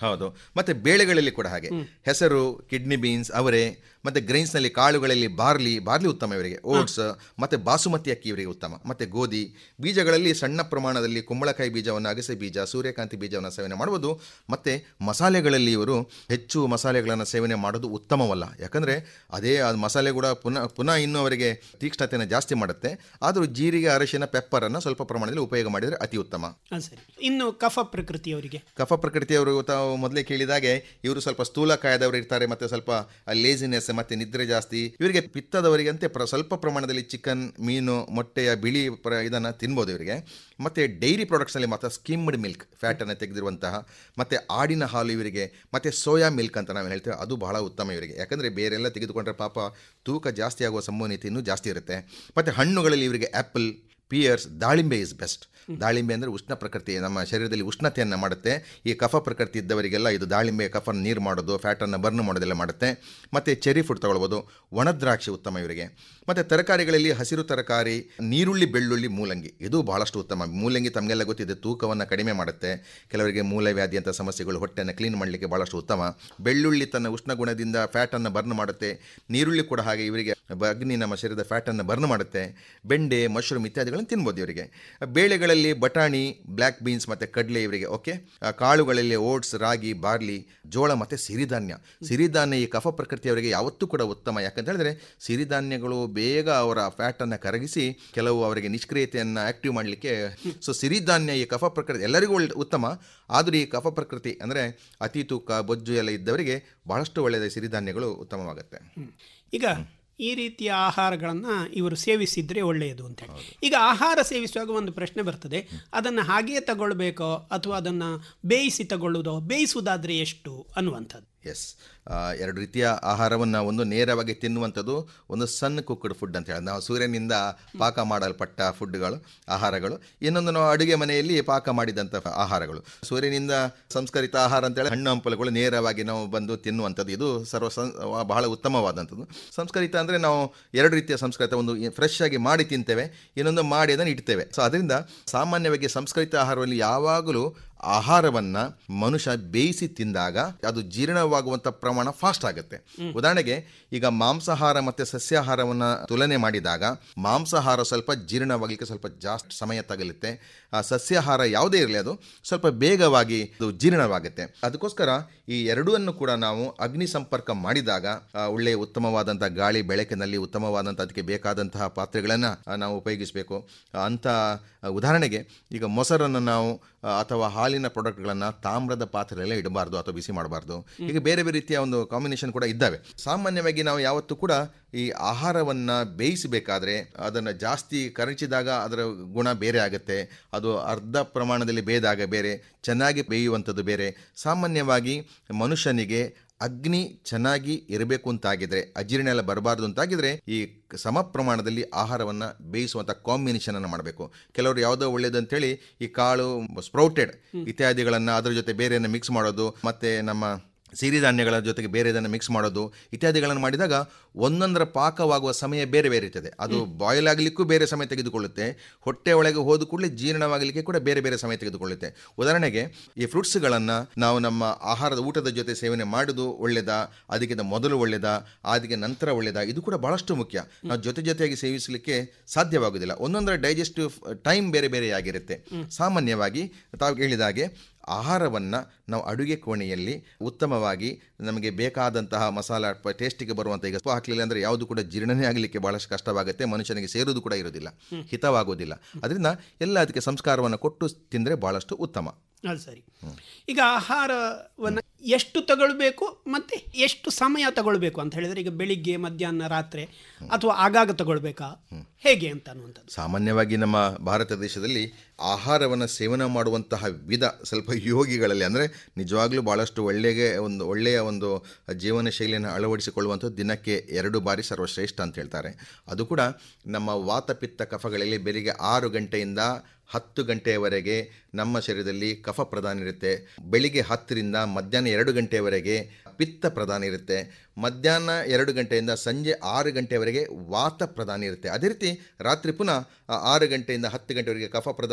S21: ಹೌದು ಮತ್ತೆ ಬೇಳೆಗಳಲ್ಲಿ ಕೂಡ ಹಾಗೆ ಹೆಸರು ಕಿಡ್ನಿ ಬೀನ್ಸ್ ಅವರೆ ಮತ್ತೆ ಗ್ರೈನ್ಸ್ ನಲ್ಲಿ ಕಾಳುಗಳಲ್ಲಿ ಬಾರ್ಲಿ ಬಾರ್ಲಿ ಉತ್ತಮ ಇವರಿಗೆ ಓಟ್ಸ್ ಮತ್ತೆ ಬಾಸುಮತಿ ಅಕ್ಕಿ ಇವರಿಗೆ ಉತ್ತಮ ಮತ್ತೆ ಗೋಧಿ ಬೀಜಗಳಲ್ಲಿ ಸಣ್ಣ ಪ್ರಮಾಣದಲ್ಲಿ ಕುಂಬಳಕಾಯಿ ಬೀಜವನ್ನು ಅಗಸೆ ಬೀಜ ಸೂರ್ಯಕಾಂತಿ ಬೀಜವನ್ನು ಸೇವನೆ ಮಾಡುವುದು ಮತ್ತೆ ಮಸಾಲೆಗಳಲ್ಲಿ ಇವರು ಹೆಚ್ಚು ಮಸಾಲೆಗಳನ್ನು ಸೇವನೆ ಮಾಡೋದು ಉತ್ತಮವಲ್ಲ ಯಾಕಂದ್ರೆ ಅದೇ ಆ ಮಸಾಲೆ ಕೂಡ ಪುನಃ ಪುನಃ ಇನ್ನೂ ಅವರಿಗೆ ತೀಕ್ಷ್ಣತೆಯನ್ನು ಜಾಸ್ತಿ ಮಾಡುತ್ತೆ ಆದರೂ ಜೀರಿಗೆ ಅರಿಶಿನ ಪೆಪ್ಪರ್ ಅನ್ನು ಸ್ವಲ್ಪ ಪ್ರಮಾಣದಲ್ಲಿ ಉಪಯೋಗ ಮಾಡಿದರೆ ಅತಿ ಉತ್ತಮ
S20: ಹಾ, ಸರಿ ಇನ್ನು ಕಫ ಪ್ರಕೃತಿಯವರಿಗೆ
S21: ಕಫ ಪ್ರಕೃತಿಯವರು ತಾವು ಮೊದಲೇ ಕೇಳಿದಾಗೆ ಇವರು ಸ್ವಲ್ಪ ಸ್ಥೂಲಕಾಯದವರು ಇರ್ತಾರೆ ಮತ್ತೆ ಸ್ವಲ್ಪ ಲೇಸಿನೆಸ್ ಮತ್ತೆ ನಿದ್ರೆ ಜಾಸ್ತಿ ಇವರಿಗೆ ಪಿತ್ತದವರಿಗಂತೆ ಪ್ರ ಸ್ವಲ್ಪ ಪ್ರಮಾಣದಲ್ಲಿ ಚಿಕನ್ ಮೀನು ಮೊಟ್ಟೆಯ ಬಿಳಿ ಪ್ರ ಇದನ್ನು ತಿನ್ಬೋದು ಇವರಿಗೆ ಮತ್ತೆ ಡೈರಿ ಪ್ರಾಡಕ್ಟ್ಸ್ನಲ್ಲಿ ಮಾತ್ರ ಸ್ಕಿಮ್ಡ್ ಮಿಲ್ಕ್ ಫ್ಯಾಟನ್ನು ತೆಗೆದಿರುವಂತಹ ಮತ್ತೆ ಆಡಿನ ಹಾಲು ಇವರಿಗೆ ಮತ್ತೆ ಸೋಯಾ ಮಿಲ್ಕ್ ಅಂತ ನಾವು ಹೇಳ್ತೇವೆ ಅದು ಬಹಳ ಉತ್ತಮ ಇವರಿಗೆ ಯಾಕಂದರೆ ಬೇರೆಲ್ಲ ತೆಗೆದುಕೊಂಡ್ರೆ ಪಾಪ ತೂಕ ಜಾಸ್ತಿ ಆಗುವ ಸಂಭವನೀಯತೆ ಇನ್ನೂ ಜಾಸ್ತಿ ಇರುತ್ತೆ ಮತ್ತು ಹಣ್ಣುಗಳಲ್ಲಿ ಇವರಿಗೆ ಆ್ಯಪಲ್ ಪಿಯರ್ಸ್ ದಾಳಿಂಬೆ ಇಸ್ ಬೆಸ್ಟ್ ದಾಳಿಂಬೆ ಅಂದರೆ ಉಷ್ಣ ಪ್ರಕೃತಿ ನಮ್ಮ ಶರೀರದಲ್ಲಿ ಉಷ್ಣತೆಯನ್ನು ಮಾಡುತ್ತೆ ಈ ಕಫ ಪ್ರಕೃತಿ ಇದ್ದವರಿಗೆಲ್ಲ ಇದು ದಾಳಿಂಬೆ ಕಫನ ನೀರು ಮಾಡೋದು ಫ್ಯಾಟನ್ನು ಬರ್ನ್ ಮಾಡೋದೆಲ್ಲ ಮಾಡುತ್ತೆ ಮತ್ತು ಚೆರಿ ಫುಡ್ ತಗೊಳ್ಬೋದು ಒಣದ್ರಾಕ್ಷಿ ಉತ್ತಮ ಇವರಿಗೆ ಮತ್ತು ತರಕಾರಿಗಳಲ್ಲಿ ಹಸಿರು ತರಕಾರಿ ನೀರುಳ್ಳಿ ಬೆಳ್ಳುಳ್ಳಿ ಮೂಲಂಗಿ ಇದು ಬಹಳಷ್ಟು ಉತ್ತಮ ಮೂಲಂಗಿ ತಮಗೆಲ್ಲ ಗೊತ್ತಿದೆ ತೂಕವನ್ನು ಕಡಿಮೆ ಮಾಡುತ್ತೆ ಕೆಲವರಿಗೆ ಮೂಲವ್ಯಾಧಿ ಅಂತ ಸಮಸ್ಯೆಗಳು ಹೊಟ್ಟೆಯನ್ನು ಕ್ಲೀನ್ ಮಾಡಲಿಕ್ಕೆ ಬಹಳಷ್ಟು ಉತ್ತಮ ಬೆಳ್ಳುಳ್ಳಿ ತನ್ನ ಉಷ್ಣ ಗುಣದಿಂದ ಫ್ಯಾಟನ್ನು ಬರ್ನ್ ಮಾಡುತ್ತೆ ನೀರುಳ್ಳಿ ಕೂಡ ಹಾಗೆ ಇವರಿಗೆ ಅಗ್ನಿ ನಮ್ಮ ಶರೀರದ ಫ್ಯಾಟನ್ನು ಬರ್ನ್ ಮಾಡುತ್ತೆ ಬೆಂಡೆ ಮಶ್ರೂಮ್ ಇತ್ಯಾದಿಗಳನ್ನು ತಿನ್ಬೋದು ಇವರಿಗೆ ಬೇಳೆಗಳಲ್ಲಿ ಬಟಾಣಿ ಬ್ಲ್ಯಾಕ್ ಬೀನ್ಸ್ ಮತ್ತು ಕಡಲೆ ಇವರಿಗೆ ಓಕೆ ಆ, ಕಾಳುಗಳಲ್ಲಿ ಓಟ್ಸ್ ರಾಗಿ ಬಾರ್ಲಿ ಜೋಳ ಮತ್ತು ಸಿರಿಧಾನ್ಯ ಸಿರಿಧಾನ್ಯ ಈ ಕಫ ಪ್ರಕೃತಿಯವರಿಗೆ ಯಾವತ್ತೂ ಕೂಡ ಉತ್ತಮ ಯಾಕಂತ ಹೇಳಿದ್ರೆ ಸಿರಿಧಾನ್ಯಗಳು ಬೇಗ ಅವರ ಫ್ಯಾಟನ್ನು ಕರಗಿಸಿ ಕೆಲವು ಅವರಿಗೆ ನಿಷ್ಕ್ರಿಯತೆಯನ್ನು ಆಕ್ಟಿವ್ ಮಾಡಲಿಕ್ಕೆ ಸೊ ಸಿರಿಧಾನ್ಯ ಈ ಕಫ ಪ್ರಕೃತಿ ಎಲ್ಲರಿಗೂ ಒಳ್ಳೆ ಉತ್ತಮ ಆದರೂ ಈ ಕಫ ಪ್ರಕೃತಿ ಅಂದರೆ ಅತಿ ತೂಕ ಬೊಜ್ಜು ಎಲ್ಲ ಇದ್ದವರಿಗೆ ಬಹಳಷ್ಟು ಒಳ್ಳೆಯದ ಸಿರಿಧಾನ್ಯಗಳು ಉತ್ತಮವಾಗುತ್ತೆ
S20: ಈಗ ಈ ರೀತಿಯ ಆಹಾರಗಳನ್ನು ಇವರು ಸೇವಿಸಿದ್ರೆ ಒಳ್ಳೆಯದು ಅಂತ ಹೇಳಿ ಈಗ ಆಹಾರ ಸೇವಿಸುವಾಗ ಒಂದು ಪ್ರಶ್ನೆ ಬರ್ತದೆ ಅದನ್ನು ಹಾಗೆಯೇ ತಗೊಳ್ಬೇಕೋ ಅಥವಾ ಅದನ್ನು ಬೇಯಿಸಿ ತಗೊಳ್ಳುವುದೋ ಬೇಯಿಸುವುದಾದ್ರೆ ಎಷ್ಟು ಅನ್ನುವಂಥದ್ದು
S21: ಎಸ್ ಎರಡು ರೀತಿಯ ಆಹಾರವನ್ನು ಒಂದು ನೇರವಾಗಿ ತಿನ್ನುವಂಥದ್ದು ಒಂದು ಸಣ್ಣ ಕುಕ್ಕಡ್ ಫುಡ್ ಅಂತ ಹೇಳಿ ನಾವು ಸೂರ್ಯನಿಂದ ಪಾಕ ಮಾಡಲ್ಪಟ್ಟ ಫುಡ್ಗಳು ಆಹಾರಗಳು ಇನ್ನೊಂದು ನಾವು ಅಡುಗೆ ಮನೆಯಲ್ಲಿ ಪಾಕ ಮಾಡಿದಂಥ ಆಹಾರಗಳು ಸೂರ್ಯನಿಂದ ಸಂಸ್ಕರಿತ ಆಹಾರ ಅಂತೇಳಿ ಹಣ್ಣು ಹಂಪಲುಗಳು ನೇರವಾಗಿ ನಾವು ಬಂದು ತಿನ್ನುವಂಥದ್ದು ಇದು ಸರ್ವ ಸಂ ಬಹಳ ಉತ್ತಮವಾದಂಥದ್ದು ಸಂಸ್ಕರಿತ ಅಂದರೆ ನಾವು ಎರಡು ರೀತಿಯ ಸಂಸ್ಕರಿತ ಒಂದು ಫ್ರೆಶ್ ಆಗಿ ಮಾಡಿ ತಿಂತೇವೆ ಇನ್ನೊಂದು ಮಾಡಿ ಅದನ್ನು ಇಡ್ತೇವೆ ಸೊ ಅದರಿಂದ ಸಾಮಾನ್ಯವಾಗಿ ಸಂಸ್ಕರಿತ ಆಹಾರದಲ್ಲಿ ಯಾವಾಗಲೂ ಆಹಾರವನ್ನು ಮನುಷ್ಯ ಬೇಯಿಸಿ ತಿಂದಾಗ ಅದು ಜೀರ್ಣವಾಗುವಂಥ ಪ್ರಮಾಣ ಫಾಸ್ಟ್ ಆಗುತ್ತೆ ಉದಾಹರಣೆಗೆ ಈಗ ಮಾಂಸಾಹಾರ ಮತ್ತು ಸಸ್ಯಾಹಾರವನ್ನು ತುಲನೆ ಮಾಡಿದಾಗ ಮಾಂಸಾಹಾರ ಸ್ವಲ್ಪ ಜೀರ್ಣವಾಗಲಿಕ್ಕೆ ಸ್ವಲ್ಪ ಜಾಸ್ತಿ ಸಮಯ ತಗಲುತ್ತೆ ಆ ಸಸ್ಯಾಹಾರ ಯಾವುದೇ ಇರಲಿ ಅದು ಸ್ವಲ್ಪ ಬೇಗವಾಗಿ ಅದು ಜೀರ್ಣವಾಗುತ್ತೆ ಅದಕ್ಕೋಸ್ಕರ ಈ ಎರಡನ್ನು ಕೂಡ ನಾವು ಅಗ್ನಿ ಸಂಪರ್ಕ ಮಾಡಿದಾಗ ಆ, ಒಳ್ಳೆಯ ಉತ್ತಮವಾದಂಥ ಗಾಳಿ ಬೆಳಕಿನಲ್ಲಿ ಉತ್ತಮವಾದಂಥ ಅದಕ್ಕೆ ಬೇಕಾದಂತಹ ಪಾತ್ರೆಗಳನ್ನು ನಾವು ಉಪಯೋಗಿಸಬೇಕು ಅಂಥ ಉದಾಹರಣೆಗೆ ಈಗ ಮೊಸರನ್ನು ನಾವು ಆ, ಅಥವಾ ಹಾಲಿನ ಪ್ರಾಡಕ್ಟ್ಗಳನ್ನು ತಾಮ್ರದ ಪಾತ್ರೆಯಲ್ಲೇ ಇಡಬಾರ್ದು ಅಥವಾ ಬಿಸಿ ಮಾಡಬಾರ್ದು ಈಗ ಬೇರೆ ಬೇರೆ ರೀತಿಯ ಒಂದು ಕಾಂಬಿನೇಷನ್ ಕೂಡ ಇದ್ದಾವೆ ಸಾಮಾನ್ಯವಾಗಿ ನಾವು ಯಾವತ್ತೂ ಕೂಡ ಈ ಆಹಾರವನ್ನು ಬೇಯಿಸಬೇಕಾದ್ರೆ ಅದನ್ನು ಜಾಸ್ತಿ ಕರಚಿದಾಗ ಅದರ ಗುಣ ಬೇರೆ ಆಗುತ್ತೆ ಅದು ಅರ್ಧ ಪ್ರಮಾಣದಲ್ಲಿ ಬೇದಾಗ ಬೇರೆ ಚೆನ್ನಾಗಿ ಬೇಯುವಂಥದ್ದು ಬೇರೆ ಸಾಮಾನ್ಯವಾಗಿ ಮನುಷ್ಯನಿಗೆ ಅಗ್ನಿ ಚೆನ್ನಾಗಿ ಇರಬೇಕು ಅಂತಾಗಿದ್ರೆ ಅಜೀರ್ಣ ಎಲ್ಲ ಬರಬಾರ್ದು ಅಂತಾಗಿದ್ರೆ ಈ ಸಮ ಪ್ರಮಾಣದಲ್ಲಿ ಆಹಾರವನ್ನು ಬೇಯಿಸುವಂಥ ಕಾಂಬಿನೇಷನ್ ಅನ್ನು ಮಾಡಬೇಕು ಕೆಲವರು ಯಾವುದೋ ಒಳ್ಳೇದು ಅಂತೇಳಿ ಈ ಕಾಳು ಸ್ಪ್ರೌಟೆಡ್ ಇತ್ಯಾದಿಗಳನ್ನು ಅದರ ಜೊತೆ ಬೇರೆಯನ್ನು ಮಿಕ್ಸ್ ಮಾಡೋದು ಮತ್ತು ನಮ್ಮ ಸಿರಿಧಾನ್ಯಗಳ ಜೊತೆಗೆ ಬೇರೆ ಇದನ್ನು ಮಿಕ್ಸ್ ಮಾಡೋದು ಇತ್ಯಾದಿಗಳನ್ನು ಮಾಡಿದಾಗ ಒಂದೊಂದರ ಪಾಕವಾಗುವ ಸಮಯ ಬೇರೆ ಬೇರೆ ಇರ್ತದೆ ಅದು ಬಾಯ್ಲ್ ಆಗಲಿಕ್ಕೂ ಬೇರೆ ಸಮಯ ತೆಗೆದುಕೊಳ್ಳುತ್ತೆ ಹೊಟ್ಟೆ ಒಳಗೆ ಹೋದ ಕೂಡಲೇ ಜೀರ್ಣವಾಗಲಿಕ್ಕೆ ಕೂಡ ಬೇರೆ ಬೇರೆ ಸಮಯ ತೆಗೆದುಕೊಳ್ಳುತ್ತೆ ಉದಾಹರಣೆಗೆ ಈ ಫ್ರೂಟ್ಸ್ಗಳನ್ನು ನಾವು ನಮ್ಮ ಆಹಾರದ ಊಟದ ಜೊತೆ ಸೇವನೆ ಮಾಡೋದು ಒಳ್ಳೆಯದಾ ಅದಕ್ಕಿಂತ ಮೊದಲು ಒಳ್ಳೆಯದಾ ಅದಕ್ಕೆ ನಂತರ ಒಳ್ಳೆಯದಾ ಇದು ಕೂಡ ಬಹಳಷ್ಟು ಮುಖ್ಯ ನಾವು ಜೊತೆ ಜೊತೆಯಾಗಿ ಸೇವಿಸಲಿಕ್ಕೆ ಸಾಧ್ಯವಾಗುವುದಿಲ್ಲ ಒಂದೊಂದರ ಡೈಜೆಸ್ಟಿವ್ ಟೈಮ್ ಬೇರೆ ಬೇರೆ ಆಗಿರುತ್ತೆ ಸಾಮಾನ್ಯವಾಗಿ ತಾವು ಹೇಳಿದ ಹಾಗೆ ಆಹಾರವನ್ನು ನಾವು ಅಡುಗೆ ಕೋಣೆಯಲ್ಲಿ ಉತ್ತಮವಾಗಿ ನಮಗೆ ಬೇಕಾದಂತಹ ಮಸಾಲ ಪ- ಟೇಸ್ಟಿಗೆ ಬರುವಂಥ ಈಗ ಉಪ್ಪು ಹಾಕಲಿಲ್ಲ ಅಂದರೆ ಯಾವುದು ಕೂಡ ಜೀರ್ಣನೇ ಆಗಲಿಕ್ಕೆ ಬಹಳಷ್ಟು ಕಷ್ಟವಾಗುತ್ತೆ ಮನುಷ್ಯನಿಗೆ ಸೇರುವುದು ಕೂಡ ಇರೋದಿಲ್ಲ ಹಿತವಾಗುವುದಿಲ್ಲ ಅದರಿಂದ ಎಲ್ಲ ಅದಕ್ಕೆ ಸಂಸ್ಕಾರವನ್ನು ಕೊಟ್ಟು ತಿಂದರೆ ಬಹಳಷ್ಟು ಉತ್ತಮ
S20: ಅದು ಸರಿ ಈಗ ಆಹಾರವನ್ನು ಎಷ್ಟು ತಗೊಳ್ಬೇಕು ಮತ್ತೆ ಎಷ್ಟು ಸಮಯ ತಗೊಳ್ಬೇಕು ಅಂತ ಹೇಳಿದ್ರೆ ಈಗ ಬೆಳಿಗ್ಗೆ ಮಧ್ಯಾಹ್ನ ರಾತ್ರಿ ಅಥವಾ ಆಗಾಗ ತಗೊಳ್ಬೇಕಾ ಹೇಗೆ ಅಂತ ಅನ್ನುವಂಥದ್ದು
S21: ಸಾಮಾನ್ಯವಾಗಿ ನಮ್ಮ ಭಾರತ ದೇಶದಲ್ಲಿ ಆಹಾರವನ್ನು ಸೇವನೆ ಮಾಡುವಂತಹ ವಿಧ ಸ್ವಲ್ಪ ಯೋಗಿಗಳಲ್ಲಿ ಅಂದರೆ ನಿಜವಾಗ್ಲೂ ಭಾಳಷ್ಟು ಒಳ್ಳೆಯ ಒಂದು ಒಳ್ಳೆಯ ಒಂದು ಜೀವನ ಶೈಲಿಯನ್ನು ಅಳವಡಿಸಿಕೊಳ್ಳುವಂಥದ್ದು ದಿನಕ್ಕೆ ಎರಡು ಬಾರಿ ಸರ್ವಶ್ರೇಷ್ಠ ಅಂತ ಹೇಳ್ತಾರೆ ಅದು ಕೂಡ ನಮ್ಮ ವಾತಪಿತ್ತ ಕಫಗಳಲ್ಲಿ ಬೆಳಿಗ್ಗೆ ಆರು ಗಂಟೆಯಿಂದ ಹತ್ತು ಗಂಟೆಯವರೆಗೆ ನಮ್ಮ ಶರೀರದಲ್ಲಿ ಕಫ ಪ್ರಧಾನ ಇರುತ್ತೆ ಬೆಳಿಗ್ಗೆ ಹತ್ತರಿಂದ ಮಧ್ಯಾಹ್ನ ಎರಡು ಗಂಟೆಯವರೆಗೆ ಪಿತ್ತ ಪ್ರಧಾನ ಇರುತ್ತೆ ಮಧ್ಯಾಹ್ನ ಎರಡು ಗಂಟೆಯಿಂದ ಸಂಜೆ ಆರು ಗಂಟೆವರೆಗೆ ವಾತ ಪ್ರಧಾನ ಇರುತ್ತೆ ಅದೇ ರೀತಿ ರಾತ್ರಿ ಪುನಃ ಆ ಆರು ಗಂಟೆಯಿಂದ ಹತ್ತು ಗಂಟೆವರೆಗೆ ಕಫ ಪ್ರಧಾನ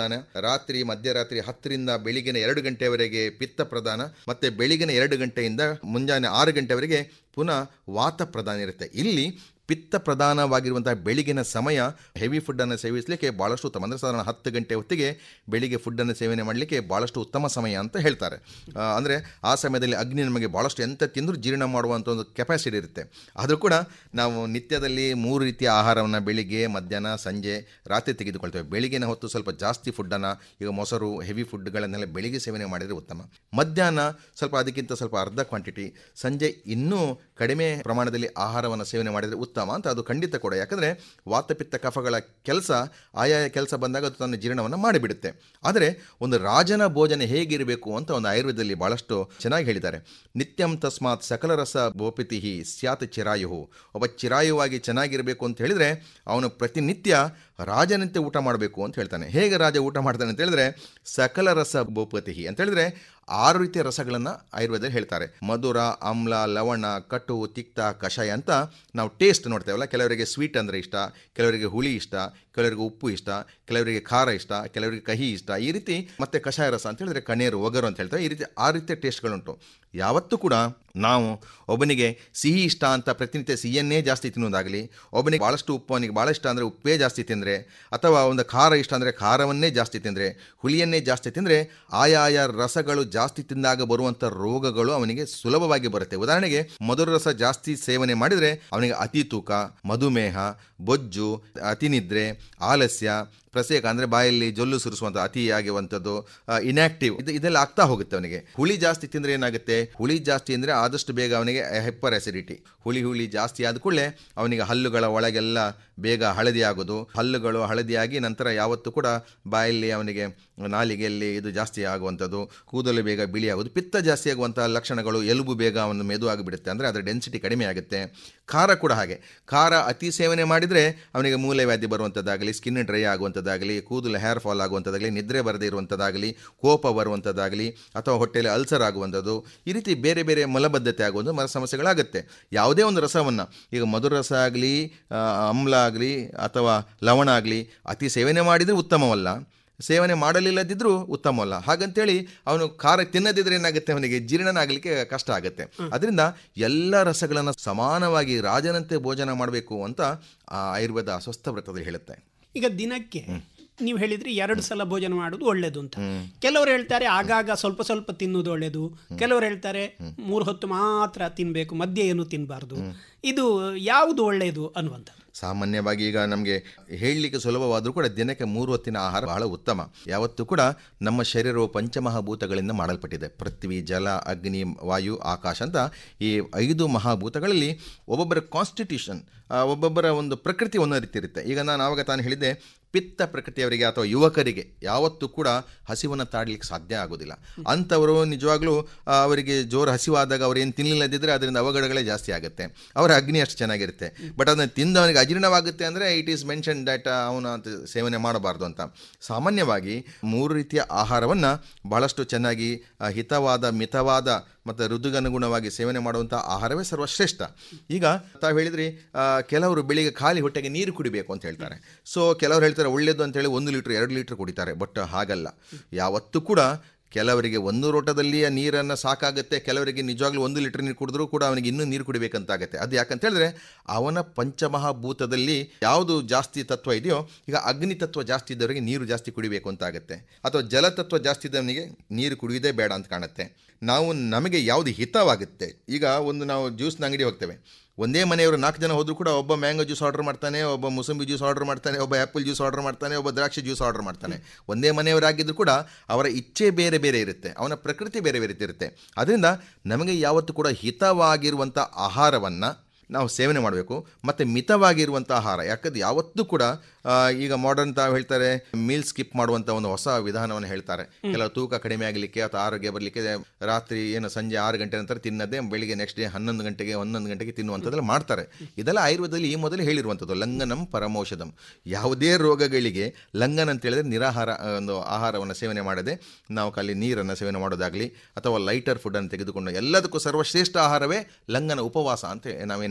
S21: ಪ್ರಧಾನ ರಾತ್ರಿ ಮಧ್ಯರಾತ್ರಿ ಹತ್ತರಿಂದ ಬೆಳಿಗಿನ ಎರಡು ಗಂಟೆವರೆಗೆ ಪಿತ್ತ ಪ್ರಧಾನ ಮತ್ತೆ ಬೆಳಿಗಿನ ಎರಡು ಗಂಟೆಯಿಂದ ಮುಂಜಾನೆ ಆರು ಗಂಟೆವರೆಗೆ ಪುನಃ ವಾತ ಪ್ರಧಾನ ಇರುತ್ತೆ ಇಲ್ಲಿ ಪಿತ್ತ ಪ್ರಧಾನವಾಗಿರುವಂತಹ ಬೆಳಿಗಿನ ಸಮಯ ಹೆವಿ ಫುಡ್ಡನ್ನು ಸೇವಿಸಲಿಕ್ಕೆ ಭಾಳಷ್ಟು ಉತ್ತಮ ಅಂದರೆ ಸಾಧಾರಣ ಹತ್ತು ಗಂಟೆ ಹೊತ್ತಿಗೆ ಬೆಳಿಗ್ಗೆ ಫುಡ್ಡನ್ನು ಸೇವನೆ ಮಾಡಲಿಕ್ಕೆ ಭಾಳಷ್ಟು ಉತ್ತಮ ಸಮಯ ಅಂತ ಹೇಳ್ತಾರೆ ಆ, ಅಂದರೆ ಆ ಸಮಯದಲ್ಲಿ ಅಗ್ನಿ ನಮಗೆ ಭಾಳಷ್ಟು ಎಂತ ತಿಂದರೂ ಜೀರ್ಣ ಮಾಡುವಂಥ ಒಂದು ಕೆಪಾಸಿಟಿ ಇರುತ್ತೆ ಆದರೂ ಕೂಡ ನಾವು ನಿತ್ಯದಲ್ಲಿ ಮೂರು ರೀತಿಯ ಆಹಾರವನ್ನು ಬೆಳಿಗ್ಗೆ ಮಧ್ಯಾಹ್ನ ಸಂಜೆ ರಾತ್ರಿ ತೆಗೆದುಕೊಳ್ತೇವೆ ಬೆಳಿಗ್ಗಿನ ಹೊತ್ತು ಸ್ವಲ್ಪ ಜಾಸ್ತಿ ಫುಡ್ಡನ್ನು ಈಗ ಮೊಸರು ಹೆವಿ ಫುಡ್ಗಳನ್ನೆಲ್ಲ ಬೆಳಿಗ್ಗೆ ಸೇವನೆ ಮಾಡಿದರೆ ಉತ್ತಮ ಮಧ್ಯಾಹ್ನ ಸ್ವಲ್ಪ ಅದಕ್ಕಿಂತ ಸ್ವಲ್ಪ ಅರ್ಧ ಕ್ವಾಂಟಿಟಿ ಸಂಜೆ ಇನ್ನೂ ಕಡಿಮೆ ಪ್ರಮಾಣದಲ್ಲಿ ಆಹಾರವನ್ನು ಸೇವನೆ ಮಾಡಿದರೆ ಉತ್ತಮ ಅಂತ ಅದು ಖಂಡಿತ ಕೂಡ ಯಾಕಂದರೆ ವಾತಪಿತ್ತ ಕಫಗಳ ಕೆಲಸ ಆಯಾಯ ಕೆಲಸ ಬಂದಾಗ ಅದು ತನ್ನ ಜೀರ್ಣವನ್ನು ಮಾಡಿಬಿಡುತ್ತೆ ಆದರೆ ಒಂದು ರಾಜನ ಭೋಜನ ಹೇಗಿರಬೇಕು ಅಂತ ಒಂದು ಆಯುರ್ವೇದದಲ್ಲಿ ಭಾಳಷ್ಟು ಚೆನ್ನಾಗಿ ಹೇಳಿದ್ದಾರೆ ನಿತ್ಯಂ ತಸ್ಮಾತ್ ಸಕಲ ರಸ ಬೋಪಿತಿ ಸ್ಯಾತ್ ಚಿರಾಯು ಒಬ್ಬ ಚಿರಾಯುವಾಗಿ ಚೆನ್ನಾಗಿರಬೇಕು ಅಂತ ಹೇಳಿದರೆ ಅವನು ಪ್ರತಿನಿತ್ಯ ರಾಜನಂತೆ ಊಟ ಮಾಡಬೇಕು ಅಂತ ಹೇಳ್ತಾನೆ ಹೇಗೆ ರಾಜ ಊಟ ಮಾಡ್ತಾನೆ ಅಂತ ಹೇಳಿದ್ರೆ ಸಕಲ ರಸ ಬೋಪತಿ ಅಂತ ಹೇಳಿದ್ರೆ ಆರು ರೀತಿಯ ರಸಗಳನ್ನು ಆಯುರ್ವೇದದಲ್ಲಿ ಹೇಳ್ತಾರೆ ಮಧುರ ಆಮ್ಲ ಲವಣ ಕಟು ತಿಕ್ತ ಕಷಾಯ ಅಂತ ನಾವು ಟೇಸ್ಟ್ ನೋಡ್ತೇವಲ್ಲ ಕೆಲವರಿಗೆ ಸ್ವೀಟ್ ಅಂದರೆ ಇಷ್ಟ ಕೆಲವರಿಗೆ ಹುಳಿ ಇಷ್ಟ ಕೆಲವರಿಗೆ ಉಪ್ಪು ಇಷ್ಟ ಕೆಲವರಿಗೆ ಖಾರ ಇಷ್ಟ ಕೆಲವರಿಗೆ ಕಹಿ ಇಷ್ಟ ಈ ರೀತಿ ಮತ್ತೆ ಕಷಾಯ ರಸ ಅಂತ ಹೇಳಿದ್ರೆ ಕಣ್ಣೀರು ಒಗರು ಅಂತ ಹೇಳ್ತಾರೆ ಈ ರೀತಿ ಆ ರೀತಿಯ ಟೇಸ್ಟ್ಗಳುಂಟು ಯಾವತ್ತೂ ಕೂಡ ನಾವು ಒಬ್ಬನಿಗೆ ಸಿಹಿ ಇಷ್ಟ ಅಂತ ಪ್ರತಿನಿತ್ಯ ಸಿಹಿಯನ್ನೇ ಜಾಸ್ತಿ ತಿನ್ನೋದಾಗಲಿ ಒಬ್ಬನಿಗೆ ಭಾಳಷ್ಟು ಉಪ್ಪು ಅವನಿಗೆ ಭಾಳ ಇಷ್ಟ ಅಂದರೆ ಉಪ್ಪೇ ಜಾಸ್ತಿ ತಿಂದರೆ ಅಥವಾ ಒಂದು ಖಾರ ಇಷ್ಟ ಅಂದರೆ ಖಾರವನ್ನೇ ಜಾಸ್ತಿ ತಿಂದರೆ ಹುಳಿಯನ್ನೇ ಜಾಸ್ತಿ ತಿಂದರೆ ಆಯಾಯ ರಸಗಳು ಜಾಸ್ತಿ ತಿಂದಾಗ ಬರುವಂಥ ರೋಗಗಳು ಅವನಿಗೆ ಸುಲಭವಾಗಿ ಬರುತ್ತೆ ಉದಾಹರಣೆಗೆ ಮಧುರ ರಸ ಜಾಸ್ತಿ ಸೇವನೆ ಮಾಡಿದರೆ ಅವನಿಗೆ ಅತಿ ತೂಕ ಮಧುಮೇಹ ಬೊಜ್ಜು ಅತಿನಿದ್ರೆ ಆಲಸ್ಯ ಪ್ರಸೇಕ ಅಂದರೆ ಬಾಯಲ್ಲಿ ಜೊಲ್ಲು ಸುರಿಸುವಂಥ ಅತಿಯಾಗಿರುವಂಥದ್ದು ಇನ್ಯಾಕ್ಟಿವ್ ಇದು ಇದೆಲ್ಲ ಆಗ್ತಾ ಹೋಗುತ್ತೆ ಅವನಿಗೆ ಹುಳಿ ಜಾಸ್ತಿ ತಿಂದರೆ ಏನಾಗುತ್ತೆ ಹುಳಿ ಜಾಸ್ತಿ ಅಂದರೆ ಆದಷ್ಟು ಬೇಗ ಅವನಿಗೆ ಹೈಪರ್ ಆಸಿಡಿಟಿ ಹುಳಿ ಹುಳಿ ಜಾಸ್ತಿ ಆದ ಕೂಡಲೇ ಅವನಿಗೆ ಹಲ್ಲುಗಳ ಒಳಗೆಲ್ಲ ಬೇಗ ಹಳದಿ ಆಗೋದು ಹಲ್ಲುಗಳು ಹಳದಿಯಾಗಿ ನಂತರ ಯಾವತ್ತೂ ಕೂಡ ಬಾಯಲ್ಲಿ ಅವನಿಗೆ ನಾಲಿಗೆಯಲ್ಲಿ ಇದು ಜಾಸ್ತಿ ಆಗುವಂಥದ್ದು ಕೂದಲು ಬೇಗ ಬಿಳಿ ಆಗೋದು ಪಿತ್ತ ಜಾಸ್ತಿ ಆಗುವಂಥ ಲಕ್ಷಣಗಳು ಎಲುಬು ಬೇಗ ಅವನು ಮೆದು ಆಗಿಬಿಡುತ್ತೆ ಅಂದರೆ ಅದರ ಡೆನ್ಸಿಟಿ ಕಡಿಮೆ ಆಗುತ್ತೆ ಖಾರ ಕೂಡ ಹಾಗೆ ಖಾರ ಅತಿ ಸೇವನೆ ಮಾಡಿದರೆ ಅವನಿಗೆ ಮೂಲವ್ಯಾಧಿ ಬರುವಂಥದ್ದಾಗಲಿ ಸ್ಕಿನ್ ಡ್ರೈ ಆಗುವಂಥದ್ದಾಗಲಿ ಕೂದಲು ಹೇರ್ ಫಾಲ್ ಆಗುವಂಥದ್ದಾಗಲಿ ನಿದ್ರೆ ಬರದೇ ಇರುವಂಥದ್ದಾಗಲಿ ಕೋಪ ಬರುವಂಥದ್ದಾಗಲಿ ಅಥವಾ ಹೊಟ್ಟೆಯಲ್ಲಿ ಅಲ್ಸರ್ ಆಗುವಂಥದ್ದು ಈ ರೀತಿ ಬೇರೆ ಬೇರೆ ಮಲಬದ್ಧತೆ ಆಗುವಂಥ ಮರ ಸಮಸ್ಯೆಗಳಾಗುತ್ತೆ ಯಾವುದೇ ಒಂದು ರಸವನ್ನು ಈಗ ಮಧುರ ರಸ ಆಗಲಿ ಅಮ್ಲ ಆಗಲಿ ಅಥವಾ ಲವಣ ಆಗಲಿ ಅತಿ ಸೇವನೆ ಮಾಡಿದರೆ ಉತ್ತಮವಲ್ಲ ಸೇವನೆ ಮಾಡಲಿಲ್ಲದಿದ್ರೂ ಉತ್ತಮವಲ್ಲ ಹಾಗಂತೇಳಿ ಅವನು ಖಾರ ತಿನ್ನದಿದ್ರೆ ಏನಾಗುತ್ತೆ ಅವನಿಗೆ ಜೀರ್ಣನಾಗಲಿಕ್ಕೆ ಕಷ್ಟ ಆಗುತ್ತೆ ಅದರಿಂದ ಎಲ್ಲ ರಸಗಳನ್ನು ಸಮಾನವಾಗಿ ರಾಜನಂತೆ ಭೋಜನ ಮಾಡಬೇಕು ಅಂತ ಆ ಆಯುರ್ವೇದ ಅಸ್ವಸ್ಥ ವ್ರತದಲ್ಲಿ ಹೇಳುತ್ತೆ
S20: ಈಗ ದಿನಕ್ಕೆ ನೀವು ಹೇಳಿದ್ರಿ ಎರಡು ಸಲ ಭೋಜನ ಮಾಡೋದು ಒಳ್ಳೇದು ಅಂತ ಕೆಲವರು ಹೇಳ್ತಾರೆ ಆಗಾಗ ಸ್ವಲ್ಪ ಸ್ವಲ್ಪ ತಿನ್ನುವುದು ಒಳ್ಳೇದು ಕೆಲವರು ಹೇಳ್ತಾರೆ ಮೂರು ಹೊತ್ತು ಮಾತ್ರ ತಿನ್ಬೇಕು ಮಧ್ಯೆ ಏನು ತಿನ್ನಬಾರ್ದು ಇದು ಯಾವುದು ಒಳ್ಳೆಯದು ಅನ್ನುವಂಥ
S21: ಸಾಮಾನ್ಯವಾಗಿ ಈಗ ನಮಗೆ ಹೇಳಲಿಕ್ಕೆ ಸುಲಭವಾದರೂ ಕೂಡ ದಿನಕ್ಕೆ ಮೂರು ಹೊತ್ತಿನ ಆಹಾರ ಬಹಳ ಉತ್ತಮ ಯಾವತ್ತೂ ಕೂಡ ನಮ್ಮ ಶರೀರವು ಪಂಚಮಹಾಭೂತಗಳಿಂದ ಮಾಡಲ್ಪಟ್ಟಿದೆ ಪೃಥ್ವಿ ಜಲ ಅಗ್ನಿ ವಾಯು ಆಕಾಶ ಅಂತ ಈ ಐದು ಮಹಾಭೂತಗಳಲ್ಲಿ ಒಬ್ಬೊಬ್ಬರ ಕಾನ್ಸ್ಟಿಟ್ಯೂಷನ್ ಒಬ್ಬೊಬ್ಬರ ಒಂದು ಪ್ರಕೃತಿ ಒಂದೊಂದು ರೀತಿ ಇರುತ್ತೆ ಈಗ ನಾನು ಆವಾಗ ತಾನು ಹೇಳಿದ್ದೆ ಪಿತ್ತ ಪ್ರಕೃತಿಯವರಿಗೆ ಅಥವಾ ಯುವಕರಿಗೆ ಯಾವತ್ತೂ ಕೂಡ ಹಸಿವನ್ನು ತಾಡಲಿಕ್ಕೆ ಸಾಧ್ಯ ಆಗೋದಿಲ್ಲ ಅಂಥವರು ನಿಜವಾಗ್ಲೂ ಆ, ಅವರಿಗೆ ಜೋರು ಹಸಿವಾದಾಗ ಅವ್ರು ಏನು ತಿನ್ನಲಿಲ್ಲದಿದ್ದರೆ ಅದರಿಂದ ಅವಘಡಗಳೇ ಜಾಸ್ತಿ ಆಗುತ್ತೆ ಅವರ ಅಗ್ನಿ ಅಷ್ಟು ಚೆನ್ನಾಗಿರುತ್ತೆ ಬಟ್ ಅದನ್ನು ತಿಂದು ಅವನಿಗೆ ಅಜೀರ್ಣವಾಗುತ್ತೆ ಅಂದರೆ ಇಟ್ ಈಸ್ ಮೆನ್ಷನ್ ದಟ್ ಅವನು ಅಂತ ಸೇವನೆ ಮಾಡಬಾರ್ದು ಅಂತ ಸಾಮಾನ್ಯವಾಗಿ ಮೂರು ರೀತಿಯ ಆಹಾರವನ್ನು ಬಹಳಷ್ಟು ಚೆನ್ನಾಗಿ ಆ, ಹಿತವಾದ ಮಿತವಾದ ಮತ್ತು ಋತುಗನುಗುಣವಾಗಿ ಸೇವನೆ ಮಾಡುವಂಥ ಆಹಾರವೇ ಸರ್ವಶ್ರೇಷ್ಠ ಈಗ ತಾವು ಹೇಳಿದ್ರಿ ಆ, ಕೆಲವರು ಬೆಳಿಗ್ಗೆ ಖಾಲಿ ಹೊಟ್ಟೆಗೆ ನೀರು ಕುಡಿಬೇಕು ಅಂತ ಹೇಳ್ತಾರೆ ಸೊ ಕೆಲವರು ಹೇಳ್ತಾರೆ ಒಳ್ಳೇದು ಅಂತೇಳಿ ಒಂದು ಲೀಟ್ರ್ ಎರಡು ಲೀಟ್ರ್ ಕುಡಿತಾರೆ ಬಟ್ ಹಾಗಲ್ಲ ಯಾವತ್ತೂ ಕೂಡ ಕೆಲವರಿಗೆ ಒಂದು ಲೋಟದಲ್ಲಿ ಆ ನೀರನ್ನು ಸಾಕಾಗುತ್ತೆ ಕೆಲವರಿಗೆ ನಿಜವಾಗ್ಲೂ ಒಂದು ಲೀಟರ್ ನೀರು ಕುಡಿದ್ರೂ ಕೂಡ ಅವನಿಗೆ ಇನ್ನೂ ನೀರು ಕುಡಿಬೇಕಂತಾಗುತ್ತೆ ಅದು ಯಾಕಂತ ಹೇಳಿದ್ರೆ ಅವನ ಪಂಚಮಹಾಭೂತದಲ್ಲಿ ಯಾವುದು ಜಾಸ್ತಿ ತತ್ವ ಇದೆಯೋ ಈಗ ಅಗ್ನಿ ತತ್ವ ಜಾಸ್ತಿ ಇದ್ದವರಿಗೆ ನೀರು ಜಾಸ್ತಿ ಕುಡಿಬೇಕು ಅಂತಾಗುತ್ತೆ ಅಥವಾ ಜಲತತ್ವ ಜಾಸ್ತಿ ಇದ್ದವನಿಗೆ ನೀರು ಕುಡಿಯೋದೇ ಬೇಡ ಅಂತ ಕಾಣುತ್ತೆ ನಾವು ನಮಗೆ ಯಾವುದು ಹಿತವಾಗುತ್ತೆ ಈಗ ಒಂದು ನಾವು ಜ್ಯೂಸ್ನ ಅಂಗಡಿ ಹೋಗ್ತೇವೆ ಒಂದೇ ಮನೆಯವರು ನಾಲ್ಕು ಜನ ಹೋದರೂ ಕೂಡ ಒಬ್ಬ ಮ್ಯಾಂಗೋ ಜ್ಯೂಸ್ ಆರ್ಡರ್ ಮಾಡ್ತಾನೆ ಒಬ್ಬ ಮುಸಂಬಿ ಜ್ಯೂಸ್ ಆರ್ಡರ್ ಮಾಡ್ತಾನೆ ಒಬ್ಬ ಆ್ಯಪಲ್ ಜ್ಯೂಸ್ ಆರ್ಡರ್ ಮಾಡ್ತಾನೆ ಒಬ್ಬ ದ್ರಾಕ್ಷಿ ಜ್ಯೂಸ್ ಆರ್ಡರ್ ಮಾಡ್ತಾನೆ ಒಂದೇ ಮನೆಯವರಾಗಿದ್ದರೂ ಕೂಡ ಅವರ ಇಚ್ಛೆ ಬೇರೆ ಬೇರೆ ಇರುತ್ತೆ ಅವನ ಪ್ರಕೃತಿ ಬೇರೆ ಬೇರೆ ಇರುತ್ತೆ ಅದರಿಂದ ನಮಗೆ ಯಾವತ್ತೂ ಕೂಡ ಹಿತವಾಗಿರುವಂಥ ಆಹಾರವನ್ನು ನಾವು ಸೇವನೆ ಮಾಡಬೇಕು ಮತ್ತು ಮಿತವಾಗಿರುವಂಥ ಆಹಾರ ಯಾಕಂದ್ರೆ ಯಾವತ್ತೂ ಕೂಡ ಆ, ಈಗ ಮಾಡರ್ನ್ ತಾವು ಹೇಳ್ತಾರೆ ಮೀಲ್ ಸ್ಕಿಪ್ ಮಾಡುವಂಥ ಒಂದು ಹೊಸ ವಿಧಾನವನ್ನು ಹೇಳ್ತಾರೆ ಕೆಲವು ತೂಕ ಕಡಿಮೆ ಆಗಲಿಕ್ಕೆ ಅಥವಾ ಆರೋಗ್ಯ ಬರಲಿಕ್ಕೆ ರಾತ್ರಿ ಏನು ಸಂಜೆ ಆರು ಗಂಟೆ ನಂತರ ತಿನ್ನದೇ ಬೆಳಿಗ್ಗೆ ನೆಕ್ಸ್ಟ್ ಡೇ ಹನ್ನೊಂದು ಗಂಟೆಗೆ ಹನ್ನೊಂದು ಗಂಟೆಗೆ ತಿನ್ನುವಂಥದ್ದೆಲ್ಲ ಮಾಡ್ತಾರೆ ಇದೆಲ್ಲ ಆಯುರ್ವೇದದಲ್ಲಿ ಈ ಮೊದಲು ಹೇಳಿರುವಂಥದ್ದು ಲಂಘನಂ ಪರಮೌಷಧಂ ಯಾವುದೇ ರೋಗಗಳಿಗೆ ಲಂಘನ ಅಂತ ಹೇಳಿದ್ರೆ ನಿರಾಹಾರ ಆ, ಒಂದು ಆಹಾರವನ್ನು ಸೇವನೆ ಮಾಡದೆ ನಾವು ಖಾಲಿ ನೀರನ್ನು ಸೇವನೆ ಮಾಡೋದಾಗಲಿ ಅಥವಾ ಲೈಟರ್ ಫುಡ್ಡನ್ನು ತೆಗೆದುಕೊಂಡು ಎಲ್ಲದಕ್ಕೂ ಸರ್ವಶ್ರೇಷ್ಠ ಆಹಾರವೇ ಲಂಘನ ಉಪವಾಸ ಅಂತ ನಾವೇನು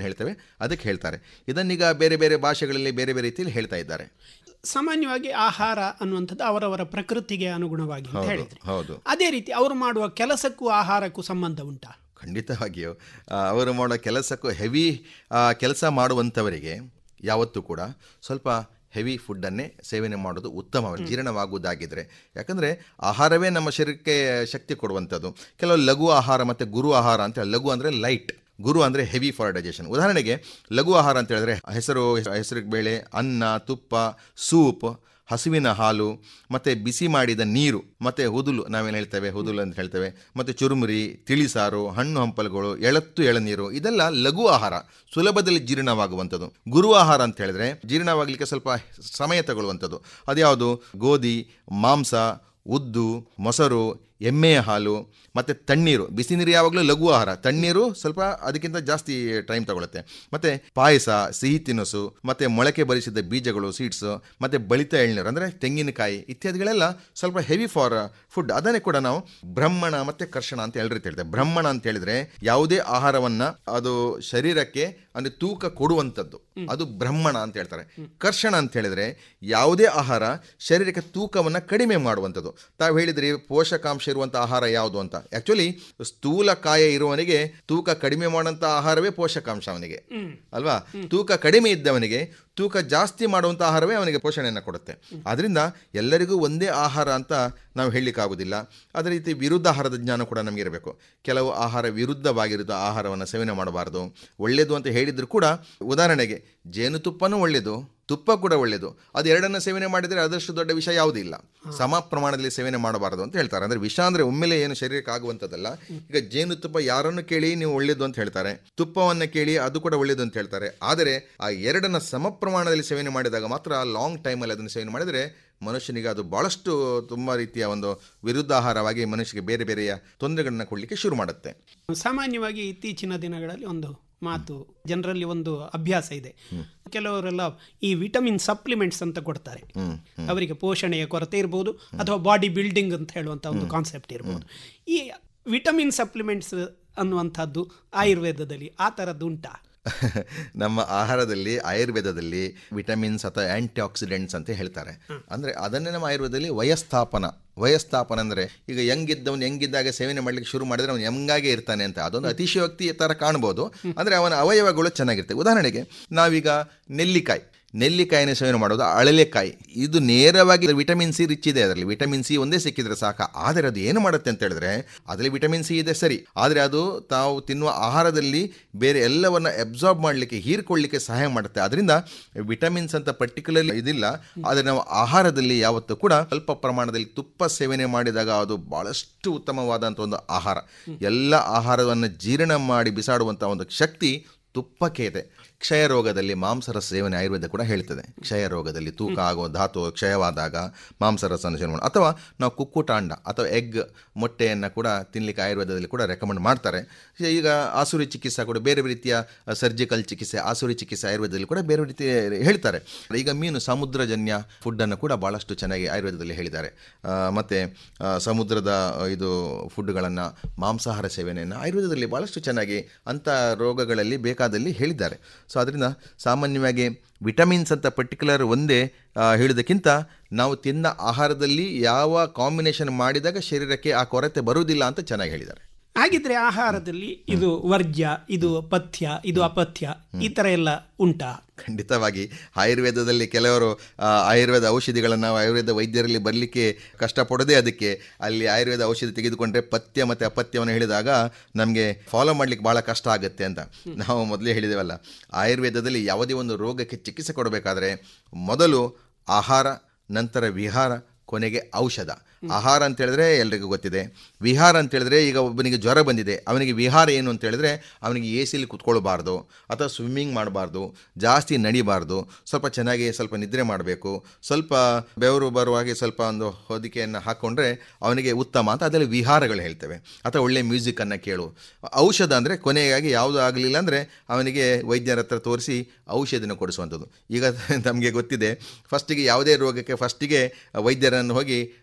S21: ಹೇಳ್ತೇವೆ ಅದಕ್ಕೆ ಹೇಳ್ತಾರೆ ಇದನ್ನೀಗ ಬೇರೆ ಬೇರೆ ಭಾಷೆಗಳಲ್ಲಿ ಬೇರೆ ಬೇರೆ ರೀತಿಯಲ್ಲಿ ಹೇಳ್ತಾ ಇದ್ದಾರೆ
S20: ಸಾಮಾನ್ಯವಾಗಿ ಆಹಾರ ಅನ್ನುವಂಥದ್ದು ಅವರವರ ಪ್ರಕೃತಿಗೆ ಅನುಗುಣವಾಗಿ ಅಂತ
S21: ಹೌದು
S20: ಹೇಳಿದ್ರಿ
S21: ಹೌದು
S20: ಅದೇ ರೀತಿ ಅವರು ಮಾಡುವ ಕೆಲಸಕ್ಕೂ ಆಹಾರಕ್ಕೂ ಸಂಬಂಧ ಉಂಟಾ
S21: ಖಂಡಿತವಾಗಿಯೂ ಆ, ಅವರು ಮಾಡೋ ಕೆಲಸಕ್ಕೂ ಹೆವಿ ಕೆಲಸ ಮಾಡುವಂಥವರಿಗೆ ಯಾವತ್ತೂ ಕೂಡ ಸ್ವಲ್ಪ ಹೆವಿ ಫುಡ್ಡನ್ನೇ ಸೇವನೆ ಮಾಡೋದು ಉತ್ತಮ ಜೀರ್ಣವಾಗುವುದಾಗಿದ್ದರೆ ಯಾಕಂದರೆ ಆಹಾರವೇ ನಮ್ಮ ಶರೀರಕ್ಕೆ ಶಕ್ತಿ ಕೊಡುವಂಥದ್ದು ಕೆಲವು ಲಘು ಆಹಾರ ಮತ್ತು ಗುರು ಆಹಾರ ಅಂತ ಹೇಳಿ ಲಘು ಅಂದರೆ ಲೈಟ್ ಗುರು ಅಂದರೆ ಹೆವಿ ಫಾರ್ ಡೈಜೆಷನ್ ಉದಾಹರಣೆಗೆ ಲಘು ಆಹಾರ ಅಂತ ಹೇಳಿದ್ರೆ ಹೆಸರು ಹೆಸರಿಗೆ ಬೇಳೆ ಅನ್ನ ತುಪ್ಪ ಸೂಪ್ ಹಸುವಿನ ಹಾಲು ಮತ್ತು ಬಿಸಿ ಮಾಡಿದ ನೀರು ಮತ್ತು ಹುದುಲು ನಾವೇನು ಹೇಳ್ತೇವೆ ಹುದುಲು ಅಂತ ಹೇಳ್ತೇವೆ ಮತ್ತು ಚುರುಮುರಿ ತಿಳಿಸಾರು ಹಣ್ಣು ಹಂಪಲುಗಳು ಎಳತ್ತು ಎಳನೀರು ಇದೆಲ್ಲ ಲಘು ಆಹಾರ ಸುಲಭದಲ್ಲಿ ಜೀರ್ಣವಾಗುವಂಥದ್ದು ಗುರು ಆಹಾರ ಅಂತ ಹೇಳಿದ್ರೆ ಜೀರ್ಣವಾಗಲಿಕ್ಕೆ ಸ್ವಲ್ಪ ಸಮಯ ತಗೊಳ್ಳುವಂಥದ್ದು ಅದ್ಯಾವುದು ಗೋಧಿ ಮಾಂಸ ಉದ್ದು ಮೊಸರು ಎಮ್ಮೆಯ ಹಾಲು ಮತ್ತು ತಣ್ಣೀರು ಬಿಸಿ ನೀರು ಯಾವಾಗಲೂ ಲಘು ಆಹಾರ ತಣ್ಣೀರು ಸ್ವಲ್ಪ ಅದಕ್ಕಿಂತ ಜಾಸ್ತಿ ಟೈಮ್ ತಗೊಳುತ್ತೆ ಮತ್ತು ಪಾಯಸ ಸಿಹಿ ತಿನಿಸು ಮತ್ತು ಮೊಳಕೆ ಬರಿಸಿದ ಬೀಜಗಳು ಸೀಡ್ಸು ಮತ್ತು ಬಳಿತ ಎಳ್ನೀರು ಅಂದರೆ ತೆಂಗಿನಕಾಯಿ ಇತ್ಯಾದಿಗಳೆಲ್ಲ ಸ್ವಲ್ಪ ಹೆವಿ ಫಾರ್ ಫುಡ್ ಅದನ್ನೇ ಕೂಡ ನಾವು ಬ್ರಹ್ಮಣ ಮತ್ತು ಕರ್ಷಣ ಅಂತ ಎಲ್ಲರೂ ಹೇಳ್ತೇವೆ ಬ್ರಹ್ಮಣ ಅಂತ ಹೇಳಿದ್ರೆ ಯಾವುದೇ ಆಹಾರವನ್ನು ಅದು ಶರೀರಕ್ಕೆ ಅಂದರೆ ತೂಕ ಕೊಡುವಂಥದ್ದು ಅದು ಬ್ರಹ್ಮಣ ಅಂತ ಹೇಳ್ತಾರೆ ಕರ್ಷಣ ಅಂತ ಹೇಳಿದ್ರೆ ಯಾವುದೇ ಆಹಾರ ಶರೀರಕ್ಕೆ ತೂಕವನ್ನು ಕಡಿಮೆ ಮಾಡುವಂಥದ್ದು ತಾವು ಹೇಳಿದ್ರಿ ಪೋಷಕಾಂಶ ಇರುವಂಥ ಆಹಾರ ಯಾವುದು ಅಂತ ಆ್ಯಕ್ಚುಲಿ ಸ್ಥೂಲ ಕಾಯ ಇರುವವನಿಗೆ ತೂಕ ಕಡಿಮೆ ಮಾಡುವಂಥ ಆಹಾರವೇ ಪೋಷಕಾಂಶ ಅವನಿಗೆ ಅಲ್ವಾ ತೂಕ ಕಡಿಮೆ ಇದ್ದವನಿಗೆ ತೂಕ ಜಾಸ್ತಿ ಮಾಡುವಂಥ ಆಹಾರವೇ ಅವನಿಗೆ ಪೋಷಣೆಯನ್ನು ಕೊಡುತ್ತೆ ಆದ್ದರಿಂದ ಎಲ್ಲರಿಗೂ ಒಂದೇ ಆಹಾರ ಅಂತ ನಾವು ಹೇಳಲಿಕ್ಕಾಗೋದಿಲ್ಲ ಅದೇ ರೀತಿ ವಿರುದ್ಧ ಆಹಾರದ ಜ್ಞಾನ ಕೂಡ ನಮಗೆ ಇರಬೇಕು ಕೆಲವು ಆಹಾರ ವಿರುದ್ಧವಾಗಿರುವ ಆಹಾರವನ್ನು ಸೇವನೆ ಮಾಡಬಾರ್ದು ಒಳ್ಳೆಯದು ಅಂತ ಹೇಳಿದ್ರು ಕೂಡ ಉದಾಹರಣೆಗೆ ಜೇನುತುಪ್ಪನೂ ಒಳ್ಳೆಯದು ತುಪ್ಪ ಕೂಡ ಒಳ್ಳೆಯದು ಅದು ಎರಡನ್ನು ಸೇವನೆ ಮಾಡಿದರೆ ಅದಷ್ಟು ದೊಡ್ಡ ವಿಷ ಯಾವುದೂ ಇಲ್ಲ ಸಮ ಪ್ರಮಾಣದಲ್ಲಿ ಸೇವನೆ ಮಾಡಬಾರದು ಅಂತ ಹೇಳ್ತಾರೆ ಅಂದರೆ ವಿಷ ಅಂದರೆ ಒಮ್ಮೆಲೆ ಏನು ಶರೀರಕ್ಕೆ ಆಗುವಂಥದ್ದಲ್ಲ ಈಗ ಜೇನುತುಪ್ಪ ಯಾರನ್ನು ಕೇಳಿ ನೀವು ಒಳ್ಳೆಯದು ಅಂತ ಹೇಳ್ತಾರೆ ತುಪ್ಪವನ್ನು ಕೇಳಿ ಅದು ಕೂಡ ಒಳ್ಳೆಯದು ಅಂತ ಹೇಳ್ತಾರೆ ಆದರೆ ಆ ಎರಡನ್ನ ಸಮ ಪ್ರಮಾಣದಲ್ಲಿ ಸೇವನೆ ಮಾಡಿದಾಗ ಮಾತ್ರ ಲಾಂಗ್ ಟೈಮಲ್ಲಿ ಅದನ್ನು ಸೇವನೆ ಮಾಡಿದರೆ ಮನುಷ್ಯನಿಗೆ ಅದು ಭಾಳಷ್ಟು ತುಂಬ ರೀತಿಯ ಒಂದು ವಿರುದ್ಧ ಆಹಾರವಾಗಿ ಮನುಷ್ಯಗೆ ಬೇರೆ ಬೇರೆಯ ತೊಂದರೆಗಳನ್ನ ಕೊಡಲಿಕ್ಕೆ ಶುರು ಮಾಡುತ್ತೆ
S20: ಸಾಮಾನ್ಯವಾಗಿ ಇತ್ತೀಚಿನ ದಿನಗಳಲ್ಲಿ ಒಂದು ಮಾತು ಜನರಲ್ಲಿ ಒಂದು ಅಭ್ಯಾಸ ಇದೆ ಕೆಲವರೆಲ್ಲ ಈ ವಿಟಮಿನ್ ಸಪ್ಲಿಮೆಂಟ್ಸ್ ಅಂತ ಕೊಡ್ತಾರೆ
S21: ಹ್ಮ್, ಹ್ಮ್.
S20: ಅವರಿಗೆ ಪೋಷಣೆಯ ಕೊರತೆ ಇರ್ಬೋದು ಅಥವಾ ಬಾಡಿ ಬಿಲ್ಡಿಂಗ್ ಅಂತ ಹೇಳುವಂಥ ಒಂದು ಕಾನ್ಸೆಪ್ಟ್ ಇರ್ಬೋದು ಈ ವಿಟಮಿನ್ ಸಪ್ಲಿಮೆಂಟ್ಸ್ ಅನ್ನುವಂಥದ್ದು ಆಯುರ್ವೇದದಲ್ಲಿ ಆ ಥರದ್ದು ಉಂಟಾ
S21: ನಮ್ಮ ಆಹಾರದಲ್ಲಿ ಆಯುರ್ವೇದದಲ್ಲಿ ವಿಟಮಿನ್ಸ್ ಅಥವಾ ಆಂಟಿ ಆಕ್ಸಿಡೆಂಟ್ಸ್ ಅಂತ ಹೇಳ್ತಾರೆ ಅಂದರೆ ಅದನ್ನೇ ನಮ್ಮ ಆಯುರ್ವೇದದಲ್ಲಿ ವಯಸ್ಥಾಪನ ವಯಸ್ಥಾಪನ ಅಂದರೆ ಈಗ ಹೆಂಗಿದ್ದವನು ಹೆಂಗಿದ್ದಾಗ ಸೇವನೆ ಮಾಡಲಿಕ್ಕೆ ಶುರು ಮಾಡಿದ್ರೆ ಅವನು ಹೆಂಗಾಗೆ ಇರ್ತಾನೆ ಅಂತ ಅದೊಂದು ಅತಿಶಯೋಕ್ತಿ ಥರ ಕಾಣ್ಬೋದು ಅಂದರೆ ಅವನ ಅವಯವಗಳು ಚೆನ್ನಾಗಿರ್ತವೆ ಉದಾಹರಣೆಗೆ ನಾವೀಗ ನೆಲ್ಲಿಕಾಯಿ ನೆಲ್ಲಿಕಾಯಿನ ಸೇವನೆ ಮಾಡೋದು ಅಳಲೆಕಾಯಿ ಇದು ನೇರವಾಗಿ ವಿಟಮಿನ್ ಸಿ ರಿಚ್ ಇದೆ ಅದರಲ್ಲಿ ವಿಟಮಿನ್ ಸಿ ಒಂದೇ ಸಿಕ್ಕಿದ್ರೆ ಸಾಕ ಆದರೆ ಅದು ಏನು ಮಾಡುತ್ತೆ ಅಂತ ಹೇಳಿದ್ರೆ ಅದರಲ್ಲಿ ವಿಟಮಿನ್ ಸಿ ಇದೆ ಸರಿ ಆದರೆ ಅದು ತಾವು ತಿನ್ನುವ ಆಹಾರದಲ್ಲಿ ಬೇರೆ ಎಲ್ಲವನ್ನ ಅಬ್ಸಾರ್ಬ್ ಮಾಡಲಿಕ್ಕೆ ಹೀರ್ಕೊಳ್ಳಿಕ್ಕೆ ಸಹಾಯ ಮಾಡುತ್ತೆ ಅದರಿಂದ ವಿಟಮಿನ್ಸ್ ಅಂತ ಪರ್ಟಿಕ್ಯುಲರ್ಲಿ ಇದಿಲ್ಲ ಆದರೆ ನಾವು ಆಹಾರದಲ್ಲಿ ಯಾವತ್ತೂ ಕೂಡ ಸ್ವಲ್ಪ ಪ್ರಮಾಣದಲ್ಲಿ ತುಪ್ಪ ಸೇವನೆ ಮಾಡಿದಾಗ ಅದು ಬಹಳಷ್ಟು ಉತ್ತಮವಾದಂಥ ಒಂದು ಆಹಾರ ಎಲ್ಲ ಆಹಾರವನ್ನು ಜೀರ್ಣ ಮಾಡಿ ಬಿಸಾಡುವಂಥ ಒಂದು ಶಕ್ತಿ ತುಪ್ಪಕ್ಕೆ ಇದೆ ಕ್ಷಯ ರೋಗದಲ್ಲಿ ಮಾಂಸರಸ ಸೇವನೆ ಆಯುರ್ವೇದ ಕೂಡ ಹೇಳ್ತದೆ ಕ್ಷಯ ರೋಗದಲ್ಲಿ ತೂಕ ಆಗೋ ಧಾತು ಕ್ಷಯವಾದಾಗ ಮಾಂಸರಸವನ್ನು ಸೇವನೆ ಮಾಡಿ ಅಥವಾ ನಾವು ಕುಕ್ಕುಟಾಂಡ ಅಥವಾ ಎಗ್ ಮೊಟ್ಟೆಯನ್ನು ಕೂಡ ತಿನ್ನಲಿಕ್ಕೆ ಆಯುರ್ವೇದದಲ್ಲಿ ಕೂಡ ರೆಕಮೆಂಡ್ ಮಾಡ್ತಾರೆ ಈಗ ಆಸುರಿ ಚಿಕಿತ್ಸೆ ಕೂಡ ಬೇರೆ ರೀತಿಯ ಸರ್ಜಿಕಲ್ ಚಿಕಿತ್ಸೆ ಆಸುರಿ ಚಿಕಿತ್ಸೆ ಆಯುರ್ವೇದದಲ್ಲಿ ಕೂಡ ಬೇರೆ ರೀತಿ ಹೇಳ್ತಾರೆ ಈಗ ಮೀನು ಸಮುದ್ರಜನ್ಯ ಫುಡ್ಡನ್ನು ಕೂಡ ಭಾಳಷ್ಟು ಚೆನ್ನಾಗಿ ಆಯುರ್ವೇದದಲ್ಲಿ ಹೇಳಿದ್ದಾರೆ ಆ, ಮತ್ತೆ ಆ, ಸಮುದ್ರದ ಇದು ಫುಡ್ಗಳನ್ನು ಮಾಂಸಾಹಾರ ಸೇವನೆಯನ್ನು ಆಯುರ್ವೇದದಲ್ಲಿ ಭಾಳಷ್ಟು ಚೆನ್ನಾಗಿ ಅಂಥ ರೋಗಗಳಲ್ಲಿ ಬೇಕಾದಲ್ಲಿ ಹೇಳಿದ್ದಾರೆ ಸೊ ಅದರಿಂದ ಸಾಮಾನ್ಯವಾಗಿ ವಿಟಮಿನ್ಸ್ ಅಂತ ಪರ್ಟಿಕ್ಯುಲರ್ ಒಂದೇ ಆ, ಹೇಳೋದಕ್ಕಿಂತ ನಾವು ತಿಂದ ಆಹಾರದಲ್ಲಿ ಯಾವ ಕಾಂಬಿನೇಷನ್ ಮಾಡಿದಾಗ ಶರೀರಕ್ಕೆ ಆ ಕೊರತೆ ಬರುವುದಿಲ್ಲ ಅಂತ ಚೆನ್ನಾಗಿ ಹೇಳಿದ್ದಾರೆ
S20: ಹಾಗಿದ್ರೆ ಆಹಾರದಲ್ಲಿ ಇದು ವರ್ಜ್ಯ ಇದು ಪಥ್ಯ ಇದು ಅಪಥ್ಯ ಈ ಥರ ಎಲ್ಲ ಉಂಟಾ
S21: ಖಂಡಿತವಾಗಿ ಆಯುರ್ವೇದದಲ್ಲಿ ಕೆಲವರು ಆ, ಆಯುರ್ವೇದ ಔಷಧಿಗಳನ್ನು ನಾವು ಆಯುರ್ವೇದ ವೈದ್ಯರಲ್ಲಿ ಬರಲಿಕ್ಕೆ ಕಷ್ಟಪಡೋದೇ ಅದಕ್ಕೆ ಅಲ್ಲಿ ಆಯುರ್ವೇದ ಔಷಧಿ ತೆಗೆದುಕೊಂಡ್ರೆ ಪಥ್ಯ ಮತ್ತು ಅಪಥ್ಯವನ್ನು ಹೇಳಿದಾಗ ನಮಗೆ ಫಾಲೋ ಮಾಡಲಿಕ್ಕೆ ಭಾಳ ಕಷ್ಟ ಆಗುತ್ತೆ ಅಂತ ನಾವು ಮೊದಲೇ ಹೇಳಿದೇವಲ್ಲ ಆಯುರ್ವೇದದಲ್ಲಿ ಯಾವುದೇ ಒಂದು ರೋಗಕ್ಕೆ ಚಿಕಿತ್ಸೆ ಕೊಡಬೇಕಾದ್ರೆ ಮೊದಲು ಆಹಾರ ನಂತರ ವಿಹಾರ ಕೊನೆಗೆ ಔಷಧ ಆಹಾರ ಅಂತ ಹೇಳಿದ್ರೆ ಎಲ್ರಿಗೂ ಗೊತ್ತಿದೆ ವಿಹಾರ ಅಂತ ಹೇಳಿದ್ರೆ ಈಗ ಒಬ್ಬನಿಗೆ ಜ್ವರ ಬಂದಿದೆ ಅವನಿಗೆ ವಿಹಾರ ಏನು ಅಂತ ಹೇಳಿದ್ರೆ ಅವನಿಗೆ ಎ ಸಿಲಿ ಕುತ್ಕೊಳ್ಬಾರ್ದು ಅಥವಾ ಸ್ವಿಮ್ಮಿಂಗ್ ಮಾಡಬಾರ್ದು ಜಾಸ್ತಿ ನಡಿಬಾರ್ದು ಸ್ವಲ್ಪ ಚೆನ್ನಾಗಿ ಸ್ವಲ್ಪ ನಿದ್ರೆ ಮಾಡಬೇಕು ಸ್ವಲ್ಪ ಬೆವರು ಬರುವಾಗೆ ಸ್ವಲ್ಪ ಒಂದು ಹೊದಿಕೆಯನ್ನು ಹಾಕ್ಕೊಂಡ್ರೆ ಅವನಿಗೆ ಉತ್ತಮ ಅಂತ ಅದರಲ್ಲಿ ವಿಹಾರಗಳು ಹೇಳ್ತೇವೆ ಅಥವಾ ಒಳ್ಳೆ ಮ್ಯೂಸಿಕನ್ನು ಕೇಳು ಔಷಧ ಅಂದರೆ ಕೊನೆಯಾಗಿ ಯಾವುದು ಆಗಲಿಲ್ಲ ಅಂದರೆ ಅವನಿಗೆ ವೈದ್ಯರ ಹತ್ರ ತೋರಿಸಿ ಔಷಧಿನ ಕೊಡಿಸುವಂಥದ್ದು ಈಗ ನಮಗೆ ಗೊತ್ತಿದೆ ಫಸ್ಟಿಗೆ ಯಾವುದೇ ರೋಗಕ್ಕೆ ಫಸ್ಟಿಗೆ ವೈದ್ಯರನ್ನು ಹೋಗಿ ಏನು ಗುಣ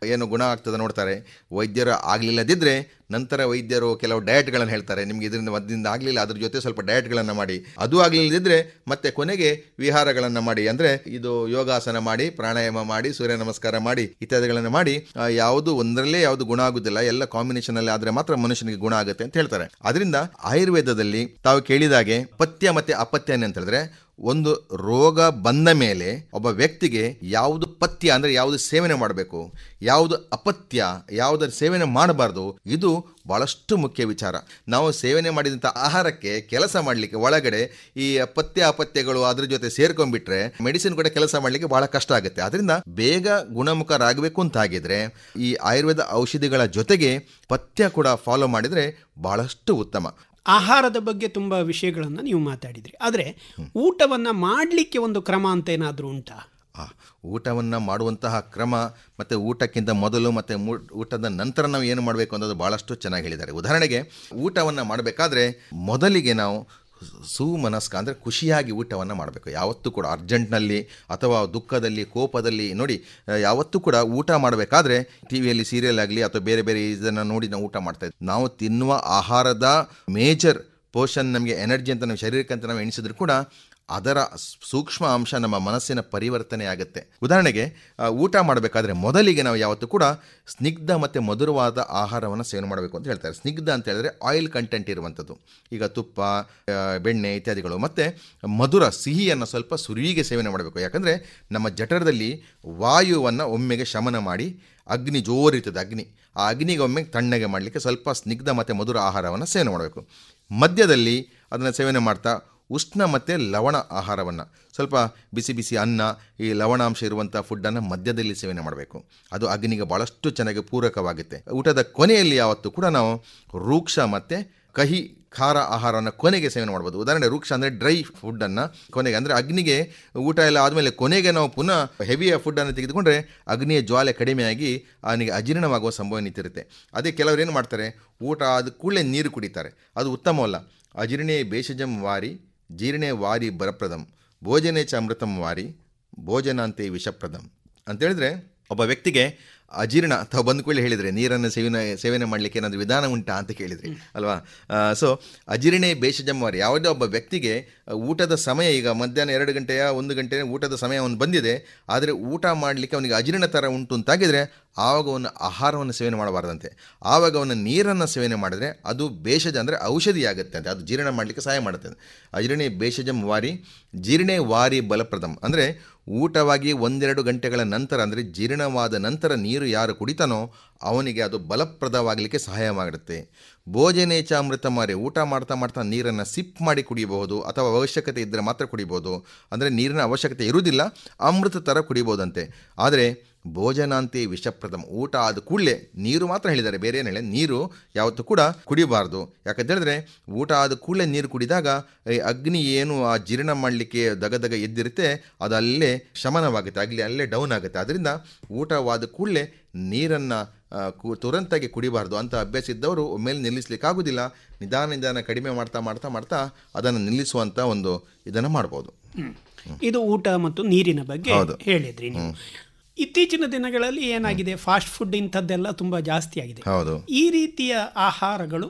S21: ಆಗ್ತದೆ ನೋಡ್ತಾರೆ ವೈದ್ಯರು ಆಗಲಿಲ್ಲದಿದ್ದರೆ ನಂತರ ವೈದ್ಯರು ಕೆಲವು ಡಯಟ್ಗಳನ್ನು ಹೇಳ್ತಾರೆ ನಿಮ್ಗೆ ಇದರಿಂದ ಮದ್ದಿಂದ ಆಗಲಿಲ್ಲ ಅದ್ರ ಜೊತೆ ಸ್ವಲ್ಪ ಡಯಟ್ಗಳನ್ನು ಮಾಡಿ ಅದು ಆಗಲಿಲ್ಲದಿದ್ದರೆ ಮತ್ತೆ ಕೊನೆಗೆ ವಿಹಾರಗಳನ್ನು ಮಾಡಿ ಅಂದರೆ ಇದು ಯೋಗಾಸನ ಮಾಡಿ ಪ್ರಾಣಾಯಾಮ ಮಾಡಿ ಸೂರ್ಯ ನಮಸ್ಕಾರ ಮಾಡಿ ಇತ್ಯಾದಿಗಳನ್ನು ಮಾಡಿ ಆ, ಯಾವುದು ಒಂದರಲ್ಲೇ ಯಾವುದು ಗುಣ ಆಗುದಿಲ್ಲ ಎಲ್ಲ ಕಾಂಬಿನೇಷನ್ ಅಲ್ಲಿ ಆದ್ರೆ ಮಾತ್ರ ಮನುಷ್ಯನಿಗೆ ಗುಣ ಆಗುತ್ತೆ ಅಂತ ಹೇಳ್ತಾರೆ ಅದರಿಂದ ಆಯುರ್ವೇದದಲ್ಲಿ ತಾವು ಕೇಳಿದಾಗೆ ಪಥ್ಯ ಮತ್ತೆ ಅಪತ್ಯ ಅಂತ ಹೇಳಿದ್ರೆ ಒಂದು ರೋಗ ಬಂದ ಮೇಲೆ ಒಬ್ಬ ವ್ಯಕ್ತಿಗೆ ಯಾವುದು ಪಥ್ಯ ಅಂದರೆ ಯಾವುದು ಸೇವನೆ ಮಾಡಬೇಕು ಯಾವುದು ಅಪತ್ಯ ಯಾವುದರ ಸೇವನೆ ಮಾಡಬಾರ್ದು ಇದು ಬಹಳಷ್ಟು ಮುಖ್ಯ ವಿಚಾರ ನಾವು ಸೇವನೆ ಮಾಡಿದಂಥ ಆಹಾರಕ್ಕೆ ಕೆಲಸ ಮಾಡಲಿಕ್ಕೆ ಒಳಗಡೆ ಈ ಪಥ್ಯ ಅಪತ್ಯಗಳು ಅದ್ರ ಜೊತೆ ಸೇರ್ಕೊಂಡ್ಬಿಟ್ರೆ ಮೆಡಿಸಿನ್ ಕೂಡ ಕೆಲಸ ಮಾಡಲಿಕ್ಕೆ ಬಹಳ ಕಷ್ಟ ಆಗುತ್ತೆ ಅದರಿಂದ ಬೇಗ ಗುಣಮುಖರಾಗಬೇಕು ಅಂತಾಗಿದ್ರೆ ಈ ಆಯುರ್ವೇದ ಔಷಧಿಗಳ ಜೊತೆಗೆ ಪಥ್ಯ ಕೂಡ ಫಾಲೋ ಮಾಡಿದರೆ ಬಹಳಷ್ಟು ಉತ್ತಮ
S20: ಆಹಾರದ ಬಗ್ಗೆ ತುಂಬ ವಿಷಯಗಳನ್ನು ನೀವು ಮಾತಾಡಿದ್ರಿ ಆದರೆ ಊಟವನ್ನು ಮಾಡಲಿಕ್ಕೆ ಒಂದು ಕ್ರಮ ಅಂತ ಏನಾದರೂ ಉಂಟಾ
S21: ಊಟವನ್ನು ಮಾಡುವಂತಹ ಕ್ರಮ ಮತ್ತು ಊಟಕ್ಕಿಂತ ಮೊದಲು ಮತ್ತು ಮೂ- ಊಟದ ನಂತರ ನಾವು ಏನು ಮಾಡಬೇಕು ಅನ್ನೋದು ಭಾಳಷ್ಟು ಚೆನ್ನಾಗಿ ಹೇಳಿದ್ದಾರೆ ಉದಾಹರಣೆಗೆ ಊಟವನ್ನು ಮಾಡಬೇಕಾದ್ರೆ ಮೊದಲಿಗೆ ನಾವು ಸುಮನಸ್ಕ ಅಂದರೆ ಖುಷಿಯಾಗಿ ಊಟವನ್ನು ಮಾಡಬೇಕು ಯಾವತ್ತೂ ಕೂಡ ಅರ್ಜೆಂಟ್ನಲ್ಲಿ ಅಥವಾ ದುಃಖದಲ್ಲಿ ಕೋಪದಲ್ಲಿ ನೋಡಿ ಆ, ಯಾವತ್ತೂ ಕೂಡ ಊಟ ಮಾಡಬೇಕಾದ್ರೆ ಟಿ ವಿಯಲ್ಲಿ ಸೀರಿಯಲ್ ಆಗಲಿ ಅಥವಾ ಬೇರೆ ಬೇರೆ ಇದನ್ನು ನೋಡಿ ನಾವು ಊಟ ಮಾಡ್ತಾ ಇದ್ವಿ ನಾವು ತಿನ್ನುವ ಆಹಾರದ ಮೇಜರ್ ಪೋಷನ್ ನಮಗೆ ಎನರ್ಜಿ ಅಂತ ನಾವು ಶರೀರಕ್ಕೆ ಅಂತ ನಾವು ಎಣಿಸಿದ್ರು ಕೂಡ ಅದರ ಸೂಕ್ಷ್ಮ ಅಂಶ ನಮ್ಮ ಮನಸ್ಸಿನ ಪರಿವರ್ತನೆ ಆಗುತ್ತೆ ಉದಾಹರಣೆಗೆ ಆ, ಊಟ ಮಾಡಬೇಕಾದ್ರೆ ಮೊದಲಿಗೆ ನಾವು ಯಾವತ್ತೂ ಕೂಡ ಸ್ನಿಗ್ಧ ಮತ್ತು ಮಧುರವಾದ ಆಹಾರವನ್ನು ಸೇವನೆ ಮಾಡಬೇಕು ಅಂತ ಹೇಳ್ತಾರೆ ಸ್ನಿಗ್ಧ ಅಂತ ಹೇಳಿದ್ರೆ ಆಯಿಲ್ ಕಂಟೆಂಟ್ ಇರುವಂಥದ್ದು ಈಗ ತುಪ್ಪ ಆ, ಬೆಣ್ಣೆ ಇತ್ಯಾದಿಗಳು ಮತ್ತು ಮಧುರ ಸಿಹಿಯನ್ನು ಸ್ವಲ್ಪ ಸುರುವಿಗೆ ಸೇವನೆ ಮಾಡಬೇಕು ಯಾಕಂದರೆ ನಮ್ಮ ಜಠರದಲ್ಲಿ ವಾಯುವನ್ನು ಒಮ್ಮೆಗೆ ಶಮನ ಮಾಡಿ ಅಗ್ನಿ ಜೋರಿರ್ತದೆ ಅಗ್ನಿ ಆ ಅಗ್ನಿಗೆ ಒಮ್ಮೆ ತಣ್ಣಗೆ ಮಾಡಲಿಕ್ಕೆ ಸ್ವಲ್ಪ ಸ್ನಿಗ್ಧ ಮತ್ತು ಮಧುರ ಆಹಾರವನ್ನು ಸೇವನೆ ಮಾಡಬೇಕು ಮಧ್ಯದಲ್ಲಿ ಅದನ್ನು ಸೇವನೆ ಮಾಡ್ತಾ ಉಷ್ಣ ಮತ್ತು ಲವಣ ಆಹಾರವನ್ನು ಸ್ವಲ್ಪ ಬಿಸಿ ಬಿಸಿ ಅನ್ನ ಈ ಲವಣಾಂಶ ಇರುವಂಥ ಫುಡ್ಡನ್ನು ಮಧ್ಯದಲ್ಲಿ ಸೇವನೆ ಮಾಡಬೇಕು ಅದು ಅಗ್ನಿಗೆ ಭಾಳಷ್ಟು ಚೆನ್ನಾಗಿ ಪೂರಕವಾಗುತ್ತೆ ಊಟದ ಕೊನೆಯಲ್ಲಿ ಯಾವತ್ತೂ ಕೂಡ ನಾವು ರೂಕ್ಷ ಮತ್ತು ಕಹಿ ಖಾರ ಆಹಾರವನ್ನು ಕೊನೆಗೆ ಸೇವನೆ ಮಾಡ್ಬೋದು ಉದಾಹರಣೆ ರೂಕ್ಷ ಅಂದರೆ ಡ್ರೈ ಫುಡ್ಡನ್ನು ಕೊನೆಗೆ ಅಂದರೆ ಅಗ್ನಿಗೆ ಊಟ ಎಲ್ಲ ಆದಮೇಲೆ ಕೊನೆಗೆ ನಾವು ಪುನಃ ಹೆವಿಯ ಫುಡ್ಡನ್ನು ತೆಗೆದುಕೊಂಡ್ರೆ ಅಗ್ನಿಯ ಜ್ವಾಲೆ ಕಡಿಮೆಯಾಗಿ ಅವನಿಗೆ ಅಜೀರ್ಣವಾಗುವ ಸಂಭವ ನಿಂತಿರುತ್ತೆ ಅದೇ ಕೆಲವರು ಏನು ಮಾಡ್ತಾರೆ ಊಟ ಆದ ಕೂಡಲೇ ನೀರು ಕುಡಿತಾರೆ ಅದು ಉತ್ತಮವಲ್ಲ ಅಜಿರ್ಣೆ ಬೇಷಜಂ ವಾರಿ ಜೀರ್ಣೆ ವಾರಿ ಬರಪ್ರದಂ ಭೋಜನೆ ಚ ಅಮೃತಂ ವಾರಿ ಭೋಜನಾಂತೆ ವಿಷಪ್ರದಂ ಅಂತೇಳಿದ್ರೆ ಒಬ್ಬ ವ್ಯಕ್ತಿಗೆ ಅಜೀರ್ಣ ಅಥವಾ ಬಂದ ಕೂಡಲೇ ಹೇಳಿದರೆ ನೀರನ್ನು ಸೇವನೆ ಸೇವನೆ ಮಾಡಲಿಕ್ಕೆ ಏನಾದರೂ ವಿಧಾನ ಉಂಟಾ ಅಂತ ಕೇಳಿದ್ರಿ ಅಲ್ವಾ ಸೊ ಅಜಿರ್ಣೆ ಬೇಷಜಂ ವಾರಿ ಯಾವುದೇ ಒಬ್ಬ ವ್ಯಕ್ತಿಗೆ ಆ, ಊಟದ ಸಮಯ ಈಗ ಮಧ್ಯಾಹ್ನ ಎರಡು ಗಂಟೆಯ ಒಂದು ಗಂಟೆ ಊಟದ ಸಮಯ ಅವನು ಬಂದಿದೆ ಆದರೆ ಊಟ ಮಾಡಲಿಕ್ಕೆ ಅವನಿಗೆ ಅಜೀರ್ಣ ಥರ ಉಂಟು ಅಂತಾಗಿದ್ರೆ ಆವಾಗ ಅವನು ಆಹಾರವನ್ನು ಸೇವನೆ ಮಾಡಬಾರ್ದಂತೆ ಆವಾಗ ಅವನು ನೀರನ್ನು ಸೇವನೆ ಮಾಡಿದರೆ ಅದು ಬೇಷಜ ಅಂದರೆ ಔಷಧಿ ಆಗುತ್ತೆ ಅಂತ ಅದು ಜೀರ್ಣ ಮಾಡಲಿಕ್ಕೆ ಸಹಾಯ ಮಾಡುತ್ತೆ ಅಜಿರ್ಣೆ ಬೇಷಜಂ ವಾರಿ ಜೀರ್ಣೆ ವಾರಿ ಬಲಪ್ರದಂ ಅಂದರೆ ಊಟವಾಗಿ ಒಂದೆರಡು ಗಂಟೆಗಳ ನಂತರ ಅಂದರೆ ಜೀರ್ಣವಾದ ನಂತರ ನೀರು ಯಾರು ಕುಡಿತಾನೋ ಅವನಿಗೆ ಅದು ಬಲಪ್ರದವಾಗಲಿಕ್ಕೆ ಸಹಾಯ ಮಾಡುತ್ತೆ ಭೋಜನೇಚ ಅಮೃತ ಮಾರಿ ಊಟ ಮಾಡ್ತಾ ಮಾಡ್ತಾ ನೀರನ್ನು ಸಿಪ್ ಮಾಡಿ ಕುಡಿಯಬಹುದು ಅಥವಾ ಅವಶ್ಯಕತೆ ಇದ್ದರೆ ಮಾತ್ರ ಕುಡಿಬೋದು ಅಂದರೆ ನೀರಿನ ಅವಶ್ಯಕತೆ ಇರುವುದಿಲ್ಲ ಅಮೃತ ಥರ ಕುಡಿಬೋದಂತೆ ಆದರೆ ಭೋಜನಾಂತಿ ವಿಷಪ್ರದಂ ಊಟ ಆದ ಕೂಡಲೇ ನೀರು ಮಾತ್ರ ಹೇಳಿದ್ದಾರೆ ಬೇರೆ ಏನು ಹೇಳಿ ನೀರು ಯಾವತ್ತೂ ಕೂಡ ಕುಡಿಬಾರ್ದು ಯಾಕಂತ ಹೇಳಿದ್ರೆ ಊಟ ಆದ ಕೂಡಲೇ ನೀರು ಕುಡಿದಾಗ ಈ ಅಗ್ನಿ ಏನು ಆ ಜೀರ್ಣ ಮಾಡಲಿಕ್ಕೆ ದಗದಗ ಎದ್ದಿರುತ್ತೆ ಅದು ಅಲ್ಲೇ ಶಮನವಾಗುತ್ತೆ ಆಗಲಿ ಅಲ್ಲೇ ಡೌನ್ ಆಗುತ್ತೆ ಅದರಿಂದ ಊಟವಾದ ಕೂಡಲೇ ನೀರನ್ನು ಕು ತುರಂತಾಗಿ ಕುಡಿಬಾರ್ದು ಅಂತ ಅಭ್ಯಾಸ ಇದ್ದವರು ಒಮ್ಮೆಲೆ ನಿಲ್ಲಿಸ್ಲಿಕ್ಕೆ ಆಗೋದಿಲ್ಲ ನಿಧಾನ ನಿಧಾನ ಕಡಿಮೆ ಮಾಡ್ತಾ ಮಾಡ್ತಾ ಮಾಡ್ತಾ ಅದನ್ನು ನಿಲ್ಲಿಸುವಂಥ ಒಂದು ಇದನ್ನು ಮಾಡ್ಬೋದು
S20: ಇದು ಊಟ ಮತ್ತು ನೀರಿನ ಬಗ್ಗೆ
S21: ಹೌದು.
S20: ಹೇಳಿದ್ರಿ ನೀವು ಇತ್ತೀಚಿನ ದಿನಗಳಲ್ಲಿ ಏನಾಗಿದೆ ಫಾಸ್ಟ್ ಫುಡ್ ಇಂಥದ್ದೆಲ್ಲ ತುಂಬಾ ಜಾಸ್ತಿ ಆಗಿದೆ
S21: ಹೌದು
S20: ಈ ರೀತಿಯ ಆಹಾರಗಳು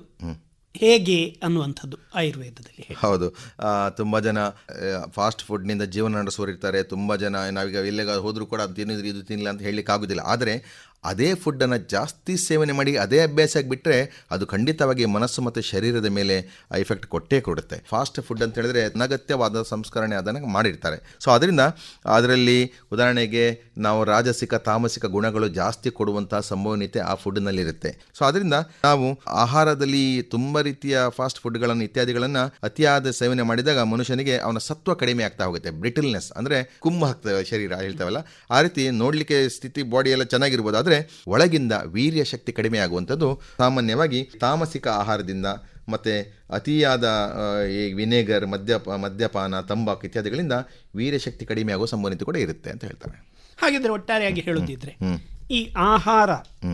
S20: ಹೇಗೆ ಅನ್ನುವಂಥದ್ದು ಆಯುರ್ವೇದದಲ್ಲಿ
S21: ಹೌದು ಆ, ತುಂಬ ಜನ ಫಾಸ್ಟ್ ಫುಡ್ನಿಂದ ಜೀವನ ನಡೆಸೋರಿರ್ತಾರೆ ತುಂಬ ಜನ ನಾವೀಗ ಎಲ್ಲಿಗ ಹೋದರೂ ಕೂಡ ಅದು ತಿನ್ನಿದ್ರೆ ಇದು ತಿನ್ನಲ್ಲ ಅಂತ ಹೇಳಲಿಕ್ಕೆ ಆಗೋದಿಲ್ಲ ಆದರೆ ಅದೇ ಫುಡ್ಡನ್ನು ಜಾಸ್ತಿ ಸೇವನೆ ಮಾಡಿ ಅದೇ ಅಭ್ಯಾಸಕ್ಕೆ ಬಿಟ್ಟರೆ ಅದು ಖಂಡಿತವಾಗಿ ಮನಸ್ಸು ಮತ್ತು ಶರೀರದ ಮೇಲೆ ಇಫೆಕ್ಟ್ ಕೊಟ್ಟೇ ಕೊಡುತ್ತೆ ಫಾಸ್ಟ್ ಫುಡ್ ಅಂತ ಹೇಳಿದ್ರೆ ಅನಗತ್ಯವಾದ ಸಂಸ್ಕರಣೆ ಅದನ್ನು ಮಾಡಿರ್ತಾರೆ ಸೊ ಅದರಿಂದ ಅದರಲ್ಲಿ ಉದಾಹರಣೆಗೆ ನಾವು ರಾಜಸಿಕ ತಾಮಸಿಕ ಗುಣಗಳು ಜಾಸ್ತಿ ಕೊಡುವಂಥ ಸಂಭವನೀಯತೆ ಆ ಫುಡ್ನಲ್ಲಿರುತ್ತೆ ಸೊ ಅದರಿಂದ ನಾವು ಆಹಾರದಲ್ಲಿ ತುಂಬ ರೀತಿಯ ಫಾಸ್ಟ್ ಫುಡ್ಗಳನ್ನು ಇತ್ಯಾದಿಗಳನ್ನು ಅತಿಯಾದ ಸೇವನೆ ಮಾಡಿದಾಗ ಮನುಷ್ಯನಿಗೆ ಅವನ ಸತ್ವ ಕಡಿಮೆ ಆಗ್ತಾ ಹೋಗುತ್ತೆ ಬ್ರಿಟಲ್ನೆಸ್ ಅಂದರೆ ಕುಂಭ ಆಗ್ತದೆ ಶರೀರ ಹೇಳ್ತೇವಲ್ಲ ಆ ರೀತಿ ನೋಡಲಿಕ್ಕೆ ಸ್ಥಿತಿ ಬಾಡಿ ಎಲ್ಲ ಚೆನ್ನಾಗಿರ್ಬೋದು ಆದರೆ ಒಳಗಿಂದ ವೀರ್ಯ ಶಕ್ತಿ ಕಡಿಮೆ ಆಗುವಂಥದ್ದು ಸಾಮಾನ್ಯವಾಗಿ ತಾಮಸಿಕ ಆಹಾರದಿಂದ ಮತ್ತು ಅತಿಯಾದ ಆ, ಈ ವಿನೆಗರ್ ಮದ್ಯಪ ಮದ್ಯಪಾನ ತಂಬಾಕು ಇತ್ಯಾದಿಗಳಿಂದ ವೀರ್ಯ ಶಕ್ತಿ ಕಡಿಮೆ ಆಗುವ ಸಂಭವನೀಯತೆ ಕೂಡ ಇರುತ್ತೆ ಅಂತ ಹೇಳ್ತಾರೆ
S20: ಹಾಗಿದ್ರೆ ಒಟ್ಟಾರೆಯಾಗಿ ಹೇಳುದಿದ್ರೆ
S21: ಹ್ಮ್.
S20: ಈ ಆಹಾರ
S21: ಹ್ಮ್.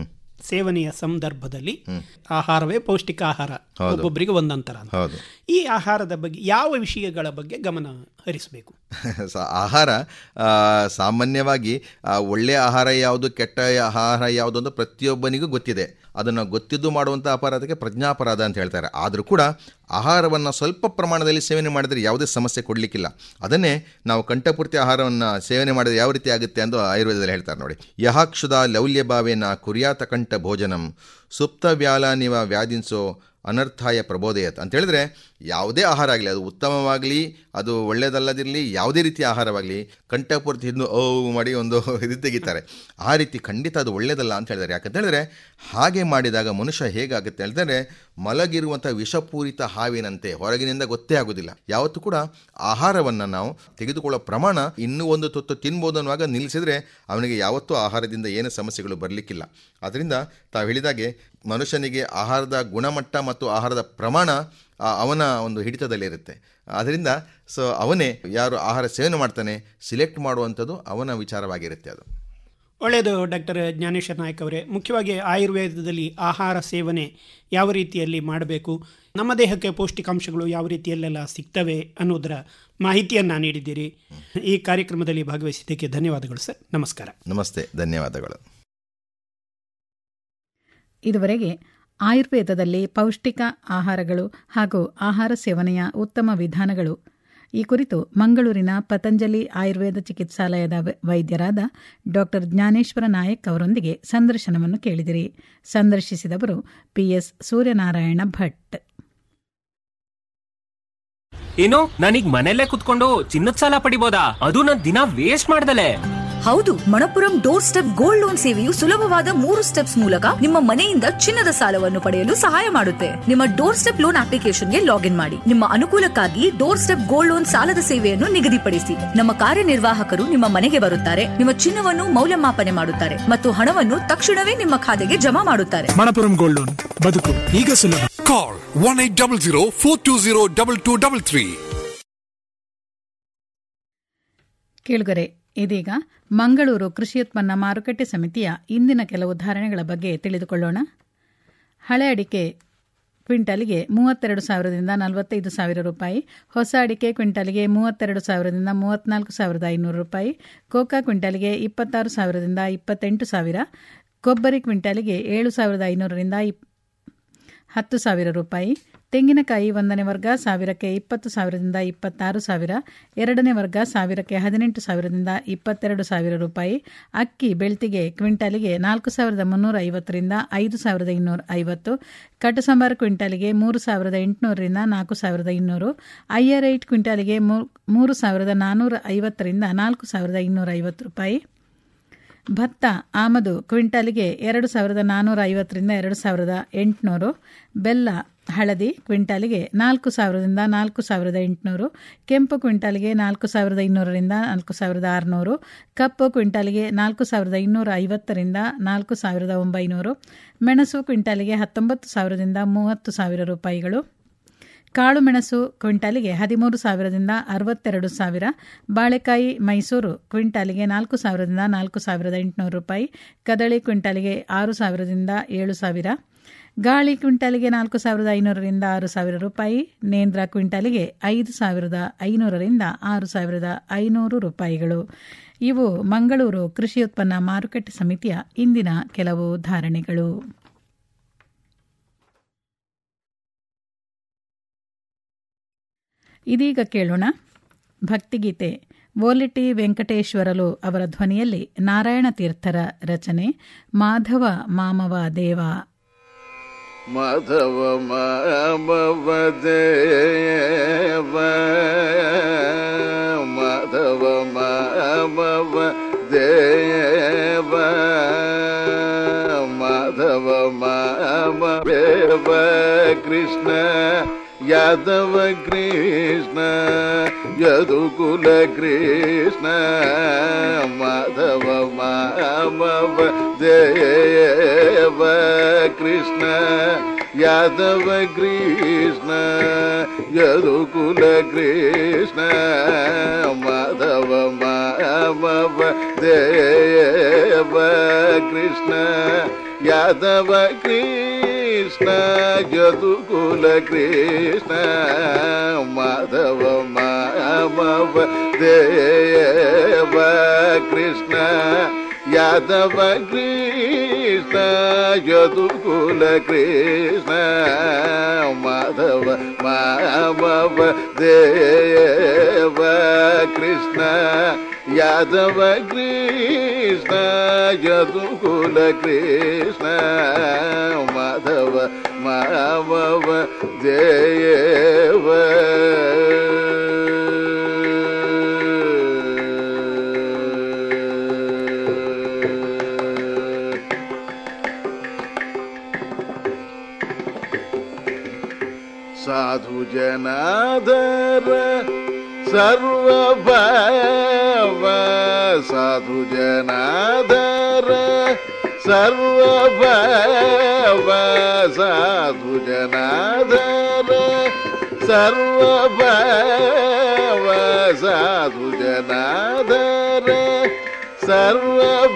S20: ಸೇವನೆಯ ಸಂದರ್ಭದಲ್ಲಿ ಆಹಾರವೇ ಪೌಷ್ಟಿಕ ಆಹಾರ
S21: ಹೌದು.
S20: ಒಬ್ಬೊಬ್ಬರಿಗೆ ಒಂದಂತರ ಅಂತ.
S21: ಹೌದು
S20: ಈ ಆಹಾರದ ಬಗ್ಗೆ ಯಾವ ವಿಷಯಗಳ ಬಗ್ಗೆ ಗಮನ ಹರಿಸಬೇಕು
S21: ಸ- ಆಹಾರ ಆ, ಸಾಮಾನ್ಯವಾಗಿ ಆ, ಒಳ್ಳೆಯ ಆಹಾರ ಯಾವುದು ಕೆಟ್ಟ ಆಹಾರ ಯಾವುದು ಅಂತ ಪ್ರತಿಯೊಬ್ಬನಿಗೂ ಗೊತ್ತಿದೆ ಅದನ್ನು ಗೊತ್ತಿದ್ದು ಮಾಡುವಂಥ ಅಪರಾಧಕ್ಕೆ ಪ್ರಜ್ಞಾಪರಾಧ ಅಂತ ಹೇಳ್ತಾರೆ ಆದರೂ ಕೂಡ ಆಹಾರವನ್ನು ಸ್ವಲ್ಪ ಪ್ರಮಾಣದಲ್ಲಿ ಸೇವನೆ ಮಾಡಿದರೆ ಯಾವುದೇ ಸಮಸ್ಯೆ ಕೊಡಲಿಕ್ಕಿಲ್ಲ ಅದನ್ನೇ ನಾವು ಕಂಠಪೂರ್ತಿ ಆಹಾರವನ್ನು ಸೇವನೆ ಮಾಡಿದರೆ ಯಾವ ರೀತಿ ಆಗುತ್ತೆ ಎಂದು ಆಯುರ್ವೇದದಲ್ಲಿ ಹೇಳ್ತಾರೆ ನೋಡಿ ಯಹಾಕ್ಷುದ ಲೌಲ್ಯ ಭಾವೇನ ಕುರ್ಯಾತ ಕಂಠ ಭೋಜನಂ ಸುಪ್ತ ವ್ಯಾಲ ನಿವ ವ್ಯಾಧಿನ್ಸೋ ಅನರ್ಥಾಯ ಪ್ರಬೋದಯತ್ ಅಂತ ಹೇಳಿದ್ರೆ ಯಾವುದೇ ಆಹಾರ ಆಗಲಿ ಅದು ಉತ್ತಮವಾಗಲಿ ಅದು ಒಳ್ಳೆಯದಲ್ಲದಿರಲಿ ಯಾವುದೇ ರೀತಿಯ ಆಹಾರವಾಗಲಿ ಕಂಠಪೂರ್ತಿ ಹಿಂದು ಓ ಮಾಡಿ ಒಂದು ಇದು ತೆಗಿತಾರೆ ಆ ರೀತಿ ಖಂಡಿತ ಅದು ಒಳ್ಳೆಯದಲ್ಲ ಅಂತ ಹೇಳಿದ್ದಾರೆ ಯಾಕಂತ ಹೇಳಿದ್ರೆ ಹಾಗೆ ಮಾಡಿದಾಗ ಮನುಷ್ಯ ಹೇಗಾಗುತ್ತೆ ಹೇಳಿದ್ರೆ ಮಲಗಿರುವಂಥ ವಿಷಪೂರಿತ ಹಾವಿನಂತೆ ಹೊರಗಿನಿಂದ ಗೊತ್ತೇ ಆಗೋದಿಲ್ಲ ಯಾವತ್ತೂ ಕೂಡ ಆಹಾರವನ್ನು ನಾವು ತೆಗೆದುಕೊಳ್ಳೋ ಪ್ರಮಾಣ ಇನ್ನೂ ಒಂದು ತುತ್ತು ತಿನ್ಬೋದು ಅನ್ನುವಾಗ ನಿಲ್ಲಿಸಿದ್ರೆ ಅವನಿಗೆ ಯಾವತ್ತೂ ಆಹಾರದಿಂದ ಏನು ಸಮಸ್ಯೆಗಳು ಬರಲಿಕ್ಕಿಲ್ಲ ಅದರಿಂದ ತಾವು ಹೇಳಿದಾಗೆ ಮನುಷ್ಯನಿಗೆ ಆಹಾರದ ಗುಣಮಟ್ಟ ಮತ್ತು ಆಹಾರದ ಪ್ರಮಾಣ ಆ, ಅವನ ಒಂದು ಹಿಡಿತದಲ್ಲಿರುತ್ತೆ ಅದರಿಂದ ಸೊ ಅವನೇ ಯಾರು ಆಹಾರ ಸೇವನೆ ಮಾಡ್ತಾನೆ ಸಿಲೆಕ್ಟ್ ಮಾಡುವಂಥದ್ದು ಅವನ ವಿಚಾರವಾಗಿರುತ್ತೆ ಅದು
S20: ಒಳ್ಳೆಯದು ಡಾಕ್ಟರ್ ಜ್ಞಾನೇಶ್ವರ ನಾಯ್ಕ ಅವರೇ ಮುಖ್ಯವಾಗಿ ಆಯುರ್ವೇದದಲ್ಲಿ ಆಹಾರ ಸೇವನೆ ಯಾವ ರೀತಿಯಲ್ಲಿ ಮಾಡಬೇಕು ನಮ್ಮ ದೇಹಕ್ಕೆ ಪೌಷ್ಟಿಕಾಂಶಗಳು ಯಾವ ರೀತಿಯಲ್ಲೆಲ್ಲ ಸಿಗ್ತವೆ ಅನ್ನೋದರ ಮಾಹಿತಿಯನ್ನು ನೀಡಿದ್ದೀರಿ ಈ ಕಾರ್ಯಕ್ರಮದಲ್ಲಿ ಭಾಗವಹಿಸಿದ್ದಕ್ಕೆ ಧನ್ಯವಾದಗಳು ಸರ್ ನಮಸ್ಕಾರ
S21: ನಮಸ್ತೆ ಧನ್ಯವಾದಗಳು
S2: ಇದುವರೆಗೆ ಆಯುರ್ವೇದದಲ್ಲಿ ಪೌಷ್ಟಿಕ ಆಹಾರಗಳು ಹಾಗೂ ಆಹಾರ ಸೇವನೆಯ ಉತ್ತಮ ವಿಧಾನಗಳು ಈ ಕುರಿತು ಮಂಗಳೂರಿನ ಪತಂಜಲಿ ಆಯುರ್ವೇದ ಚಿಕಿತ್ಸಾಲಯದ ವೈ- ವೈದ್ಯರಾದ ಡಾಕ್ಟರ್ ಜ್ಞಾನೇಶ್ವರ ನಾಯಕ್ ಅವರೊಂದಿಗೆ ಸಂದರ್ಶನವನ್ನು ಕೇಳಿದಿರಿ ಸಂದರ್ಶಿಸಿದವರು ಪಿಎಸ್ ಸೂರ್ಯನಾರಾಯಣ ಭಟ್
S1: ಏನು ನಾನೀಗ ಮನೆಯಲ್ಲೇ ಕುತ್ಕೊಂಡು ಚಿನ್ನದ ಸಾಲ ಪಡಿಬೋದಾ ಅದು ನನ್ ದಿನ ವೇಸ್ಟ್ ಮಾಡ್ದಲೆ
S4: ಹೌದು Manappuram doorstep gold loan ಸೇವೆಯು ಸುಲಭವಾದ ಮೂರು ಸ್ಟೆಪ್ಸ್ ಮೂಲಕ ನಿಮ್ಮ ಮನೆಯಿಂದ ಚಿನ್ನದ ಸಾಲವನ್ನು ಪಡೆಯಲು ಸಹಾಯ ಮಾಡುತ್ತೆ ನಿಮ್ಮ ಡೋರ್ ಸ್ಟೆಪ್ ಲೋನ್ ಅಪ್ಲಿಕೇಶನ್ಗೆ ಲಾಗಿನ್ ಮಾಡಿ ನಿಮ್ಮ ಅನುಕೂಲಕ್ಕಾಗಿ ಡೋರ್ ಸ್ಟೆಪ್ ಗೋಲ್ಡ್ ಲೋನ್ ಸಾಲದ ಸೇವೆಯನ್ನು ನಿಗದಿಪಡಿಸಿ ನಮ್ಮ ಕಾರ್ಯನಿರ್ವಾಹಕರು ನಿಮ್ಮ ಮನೆಗೆ ಬರುತ್ತಾರೆ ನಿಮ್ಮ ಚಿನ್ನವನ್ನು ಮೌಲ್ಯಮಾಪನೆ ಮಾಡುತ್ತಾರೆ ಮತ್ತು ಹಣವನ್ನು ತಕ್ಷಣವೇ ನಿಮ್ಮ ಖಾತೆಗೆ ಜಮಾ ಮಾಡುತ್ತಾರೆ
S5: ಮಣಪುರಂ ಗೋಲ್ಡ್ ಲೋನ್ ಬದುಕು ಈಗ ಸುಲಭ
S22: Call 1800 420 2233.
S2: ಕೇಳುಗರೆ ಇದೀಗ ಮಂಗಳೂರು ಕೃಷಿ ಉತ್ಪನ್ನ ಮಾರುಕಟ್ಟೆ ಸಮಿತಿಯ ಇಂದಿನ ಕೆಲವು ಧಾರಣೆಗಳ ಬಗ್ಗೆ ತಿಳಿದುಕೊಳ್ಳೋಣ ಹಳೆ ಅಡಿಕೆ ಕ್ವಿಂಟಲ್ಗೆ ಮೂವತ್ತೆರಡು ಸಾವಿರದಿಂದ ನಲವತ್ತೈದು ಸಾವಿರ ರೂಪಾಯಿ ಹೊಸ ಅಡಿಕೆ ಕ್ವಿಂಟಲ್ಗೆ ಮೂವತ್ತೆರಡು ಸಾವಿರದಿಂದ ಮೂವತ್ನಾಲ್ಕು ಸಾವಿರದ ಐನೂರು ರೂಪಾಯಿ ಕೋಕಾ ಕ್ವಿಂಟಲ್ಗೆ ಇಪ್ಪತ್ತಾರು ಸಾವಿರದಿಂದ ಇಪ್ಪತ್ತೆಂಟು ಸಾವಿರ ಕೊಬ್ಬರಿ ಕ್ವಿಂಟಲ್ಗೆ ಏಳು ಸಾವಿರದ ಐನೂರರಿಂದ ಇಪ್ ಹತ್ತು ಸಾವಿರ ರೂಪಾಯಿ ತೆಂಗಿನಕಾಯಿ ಒಂದನೇ ವರ್ಗ ಸಾವಿರಕ್ಕೆ ಇಪ್ಪತ್ತು ಸಾವಿರದಿಂದ ಇಪ್ಪತ್ತಾರು ಸಾವಿರ ಎರಡನೇ ವರ್ಗ ಸಾವಿರಕ್ಕೆ ಹದಿನೆಂಟು ಸಾವಿರದಿಂದ ಇಪ್ಪತ್ತೆರಡು ಸಾವಿರ ರೂಪಾಯಿ ಅಕ್ಕಿ ಬೆಳ್ತಿಗೆ ಕ್ವಿಂಟಲಿಗೆ ನಾಲ್ಕು ಸಾವಿರದ ಮುನ್ನೂರ ಐವತ್ತರಿಂದ ಐದು ಸಾವಿರದ ಇನ್ನೂರ ಐವತ್ತು ಕಟುಸಾಂಬಾರ್ ಕ್ವಿಂಟಲಿಗೆ ಮೂರು ಸಾವಿರದ ಎಂಟುನೂರರಿಂದ ನಾಲ್ಕು ಸಾವಿರದ ಇನ್ನೂರು ಐಆರ್ ಐಟ್ ಕ್ವಿಂಟಲಿಗೆ ಮೂ- ಮೂರು ಸಾವಿರದ ನಾನ್ನೂರ ಐವತ್ತರಿಂದ ನಾಲ್ಕು ಸಾವಿರದ ಇನ್ನೂರ ಐವತ್ತು ರೂಪಾಯಿ ಭತ್ತ ಆಮದು ಕ್ವಿಂಟಲ್ಗೆ ಎರಡು ಸಾವಿರದ ನಾನ್ನೂರ ಐವತ್ತರಿಂದ ಎರಡು ಸಾವಿರದ ಎಂಟುನೂರು ಬೆಲ್ಲ ಹಳದಿ ಕ್ವಿಂಟಲ್ಗೆ ನಾಲ್ಕು ಸಾವಿರದಿಂದ ನಾಲ್ಕು ಸಾವಿರದ ಎಂಟುನೂರು ಕೆಂಪು ಕ್ವಿಂಟಲ್ಗೆ ನಾಲ್ಕು ಸಾವಿರದ ಇನ್ನೂರರಿಂದ ನಾಲ್ಕು ಸಾವಿರದ ಆರುನೂರು ಕಪ್ಪು ಕ್ವಿಂಟಲ್ಗೆ ನಾಲ್ಕು ಸಾವಿರದ ಇನ್ನೂರ ಐವತ್ತರಿಂದ ನಾಲ್ಕು ಸಾವಿರದ ಒಂಬೈನೂರು ಮೆಣಸು ಕ್ವಿಂಟಲ್ಗೆ ಹತ್ತೊಂಬತ್ತು ಸಾವಿರದಿಂದ ಮೂವತ್ತು ಸಾವಿರ ರೂಪಾಯಿಗಳು ಕಾಳು ಮೆಣಸು ಕ್ವಿಂಟಾಲಿಗೆ ಹದಿಮೂರು ಸಾವಿರದಿಂದ ಅರವತ್ತೆರಡು ಸಾವಿರ ಬಾಳೆಕಾಯಿ ಮೈಸೂರು ಕ್ವಿಂಟಾಲಿಗೆ ನಾಲ್ಕು ಸಾವಿರದಿಂದ ನಾಲ್ಕು ಸಾವಿರದ ಎಂಟುನೂರು ರೂಪಾಯಿ ಕದಳಿ ಕ್ವಿಂಟಾಲಿಗೆ ಆರು ಸಾವಿರದಿಂದ ಏಳು ಸಾವಿರ ಗಾಳಿ ಕ್ವಿಂಟಾಲಿಗೆ ನಾಲ್ಕು ಸಾವಿರದ ಐನೂರರಿಂದ ಆರು ಸಾವಿರ ರೂಪಾಯಿ ನೇಂದ್ರ ಕ್ವಿಂಟಾಲಿಗೆ ಐದು ಸಾವಿರದ ಐನೂರರಿಂದ ಆರು ಸಾವಿರದ ಐನೂರು ರೂಪಾಯಿಗಳು ಇವು ಮಂಗಳೂರು ಕೃಷಿ ಉತ್ಪನ್ನ ಮಾರುಕಟ್ಟೆ ಸಮಿತಿಯ ಇಂದಿನ ಕೆಲವು ಧಾರಣೆಗಳು ಇದೀಗ ಕೇಳೋಣ ಭಕ್ತಿಗೀತೆ ವೋಲಿಟಿ ವೆಂಕಟೇಶ್ವರಲು ಅವರ ಧ್ವನಿಯಲ್ಲಿ ನಾರಾಯಣ ತೀರ್ಥರ ರಚನೆ ಮಾಧವ ಮಾಮವ ದೇವ
S23: ಮಾಧವ ಮಾಮವ ದೇವ ಮಾಧವ ಮಾಮವ ದೇವ ಮಾಧವ ಮಾಮ ದೇವ ಕೃಷ್ಣ ಯಾದವ ಕೃಷ್ಣ ಯದುಕುಲ ಕೃಷ್ಣ ಮಾಧವ ಮಾಮವ ದೇವ ಕೃಷ್ಣ ಯಾದವ ಕೃಷ್ಣ ಯದುಕುಲ ಕೃಷ್ಣ ಮಾಧವ ಮಾಮವ ದೇವ ಕೃಷ್ಣ ಯಾದವ ಕೃಷ್ಣ ಯದುಕುಲ ಕೃಷ್ಣ ಮಾಧವ ಮಾಮವ ದೇವ ಕೃಷ್ಣ ಯಾದವ ಕೃಷ್ಣ ಯದುಕುಲ ಕೃಷ್ಣ ಮಾಧವ ಮಾಮವ ದೇವ ಕೃಷ್ಣ ಯಾದವ ಕೃಷ್ಣ ಯದುಕುಲ ಕೃಷ್ಣ ಮಾಧವ ಮಾಮವ ದೇವ ಸಾಧು ಜನಾದರ ಸರ್ವಭವ ಸಾಧು ಜನಾದರ ಸರ್ವಭವ ಸಾಧು ಜನಾದರ ಸರ್ವಭವ ಸಾಧು ಜನಾದರ ಸರ್ವಭವ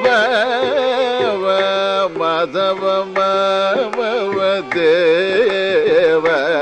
S23: ಮಾಧವ ಮಾಮವ ದೇವ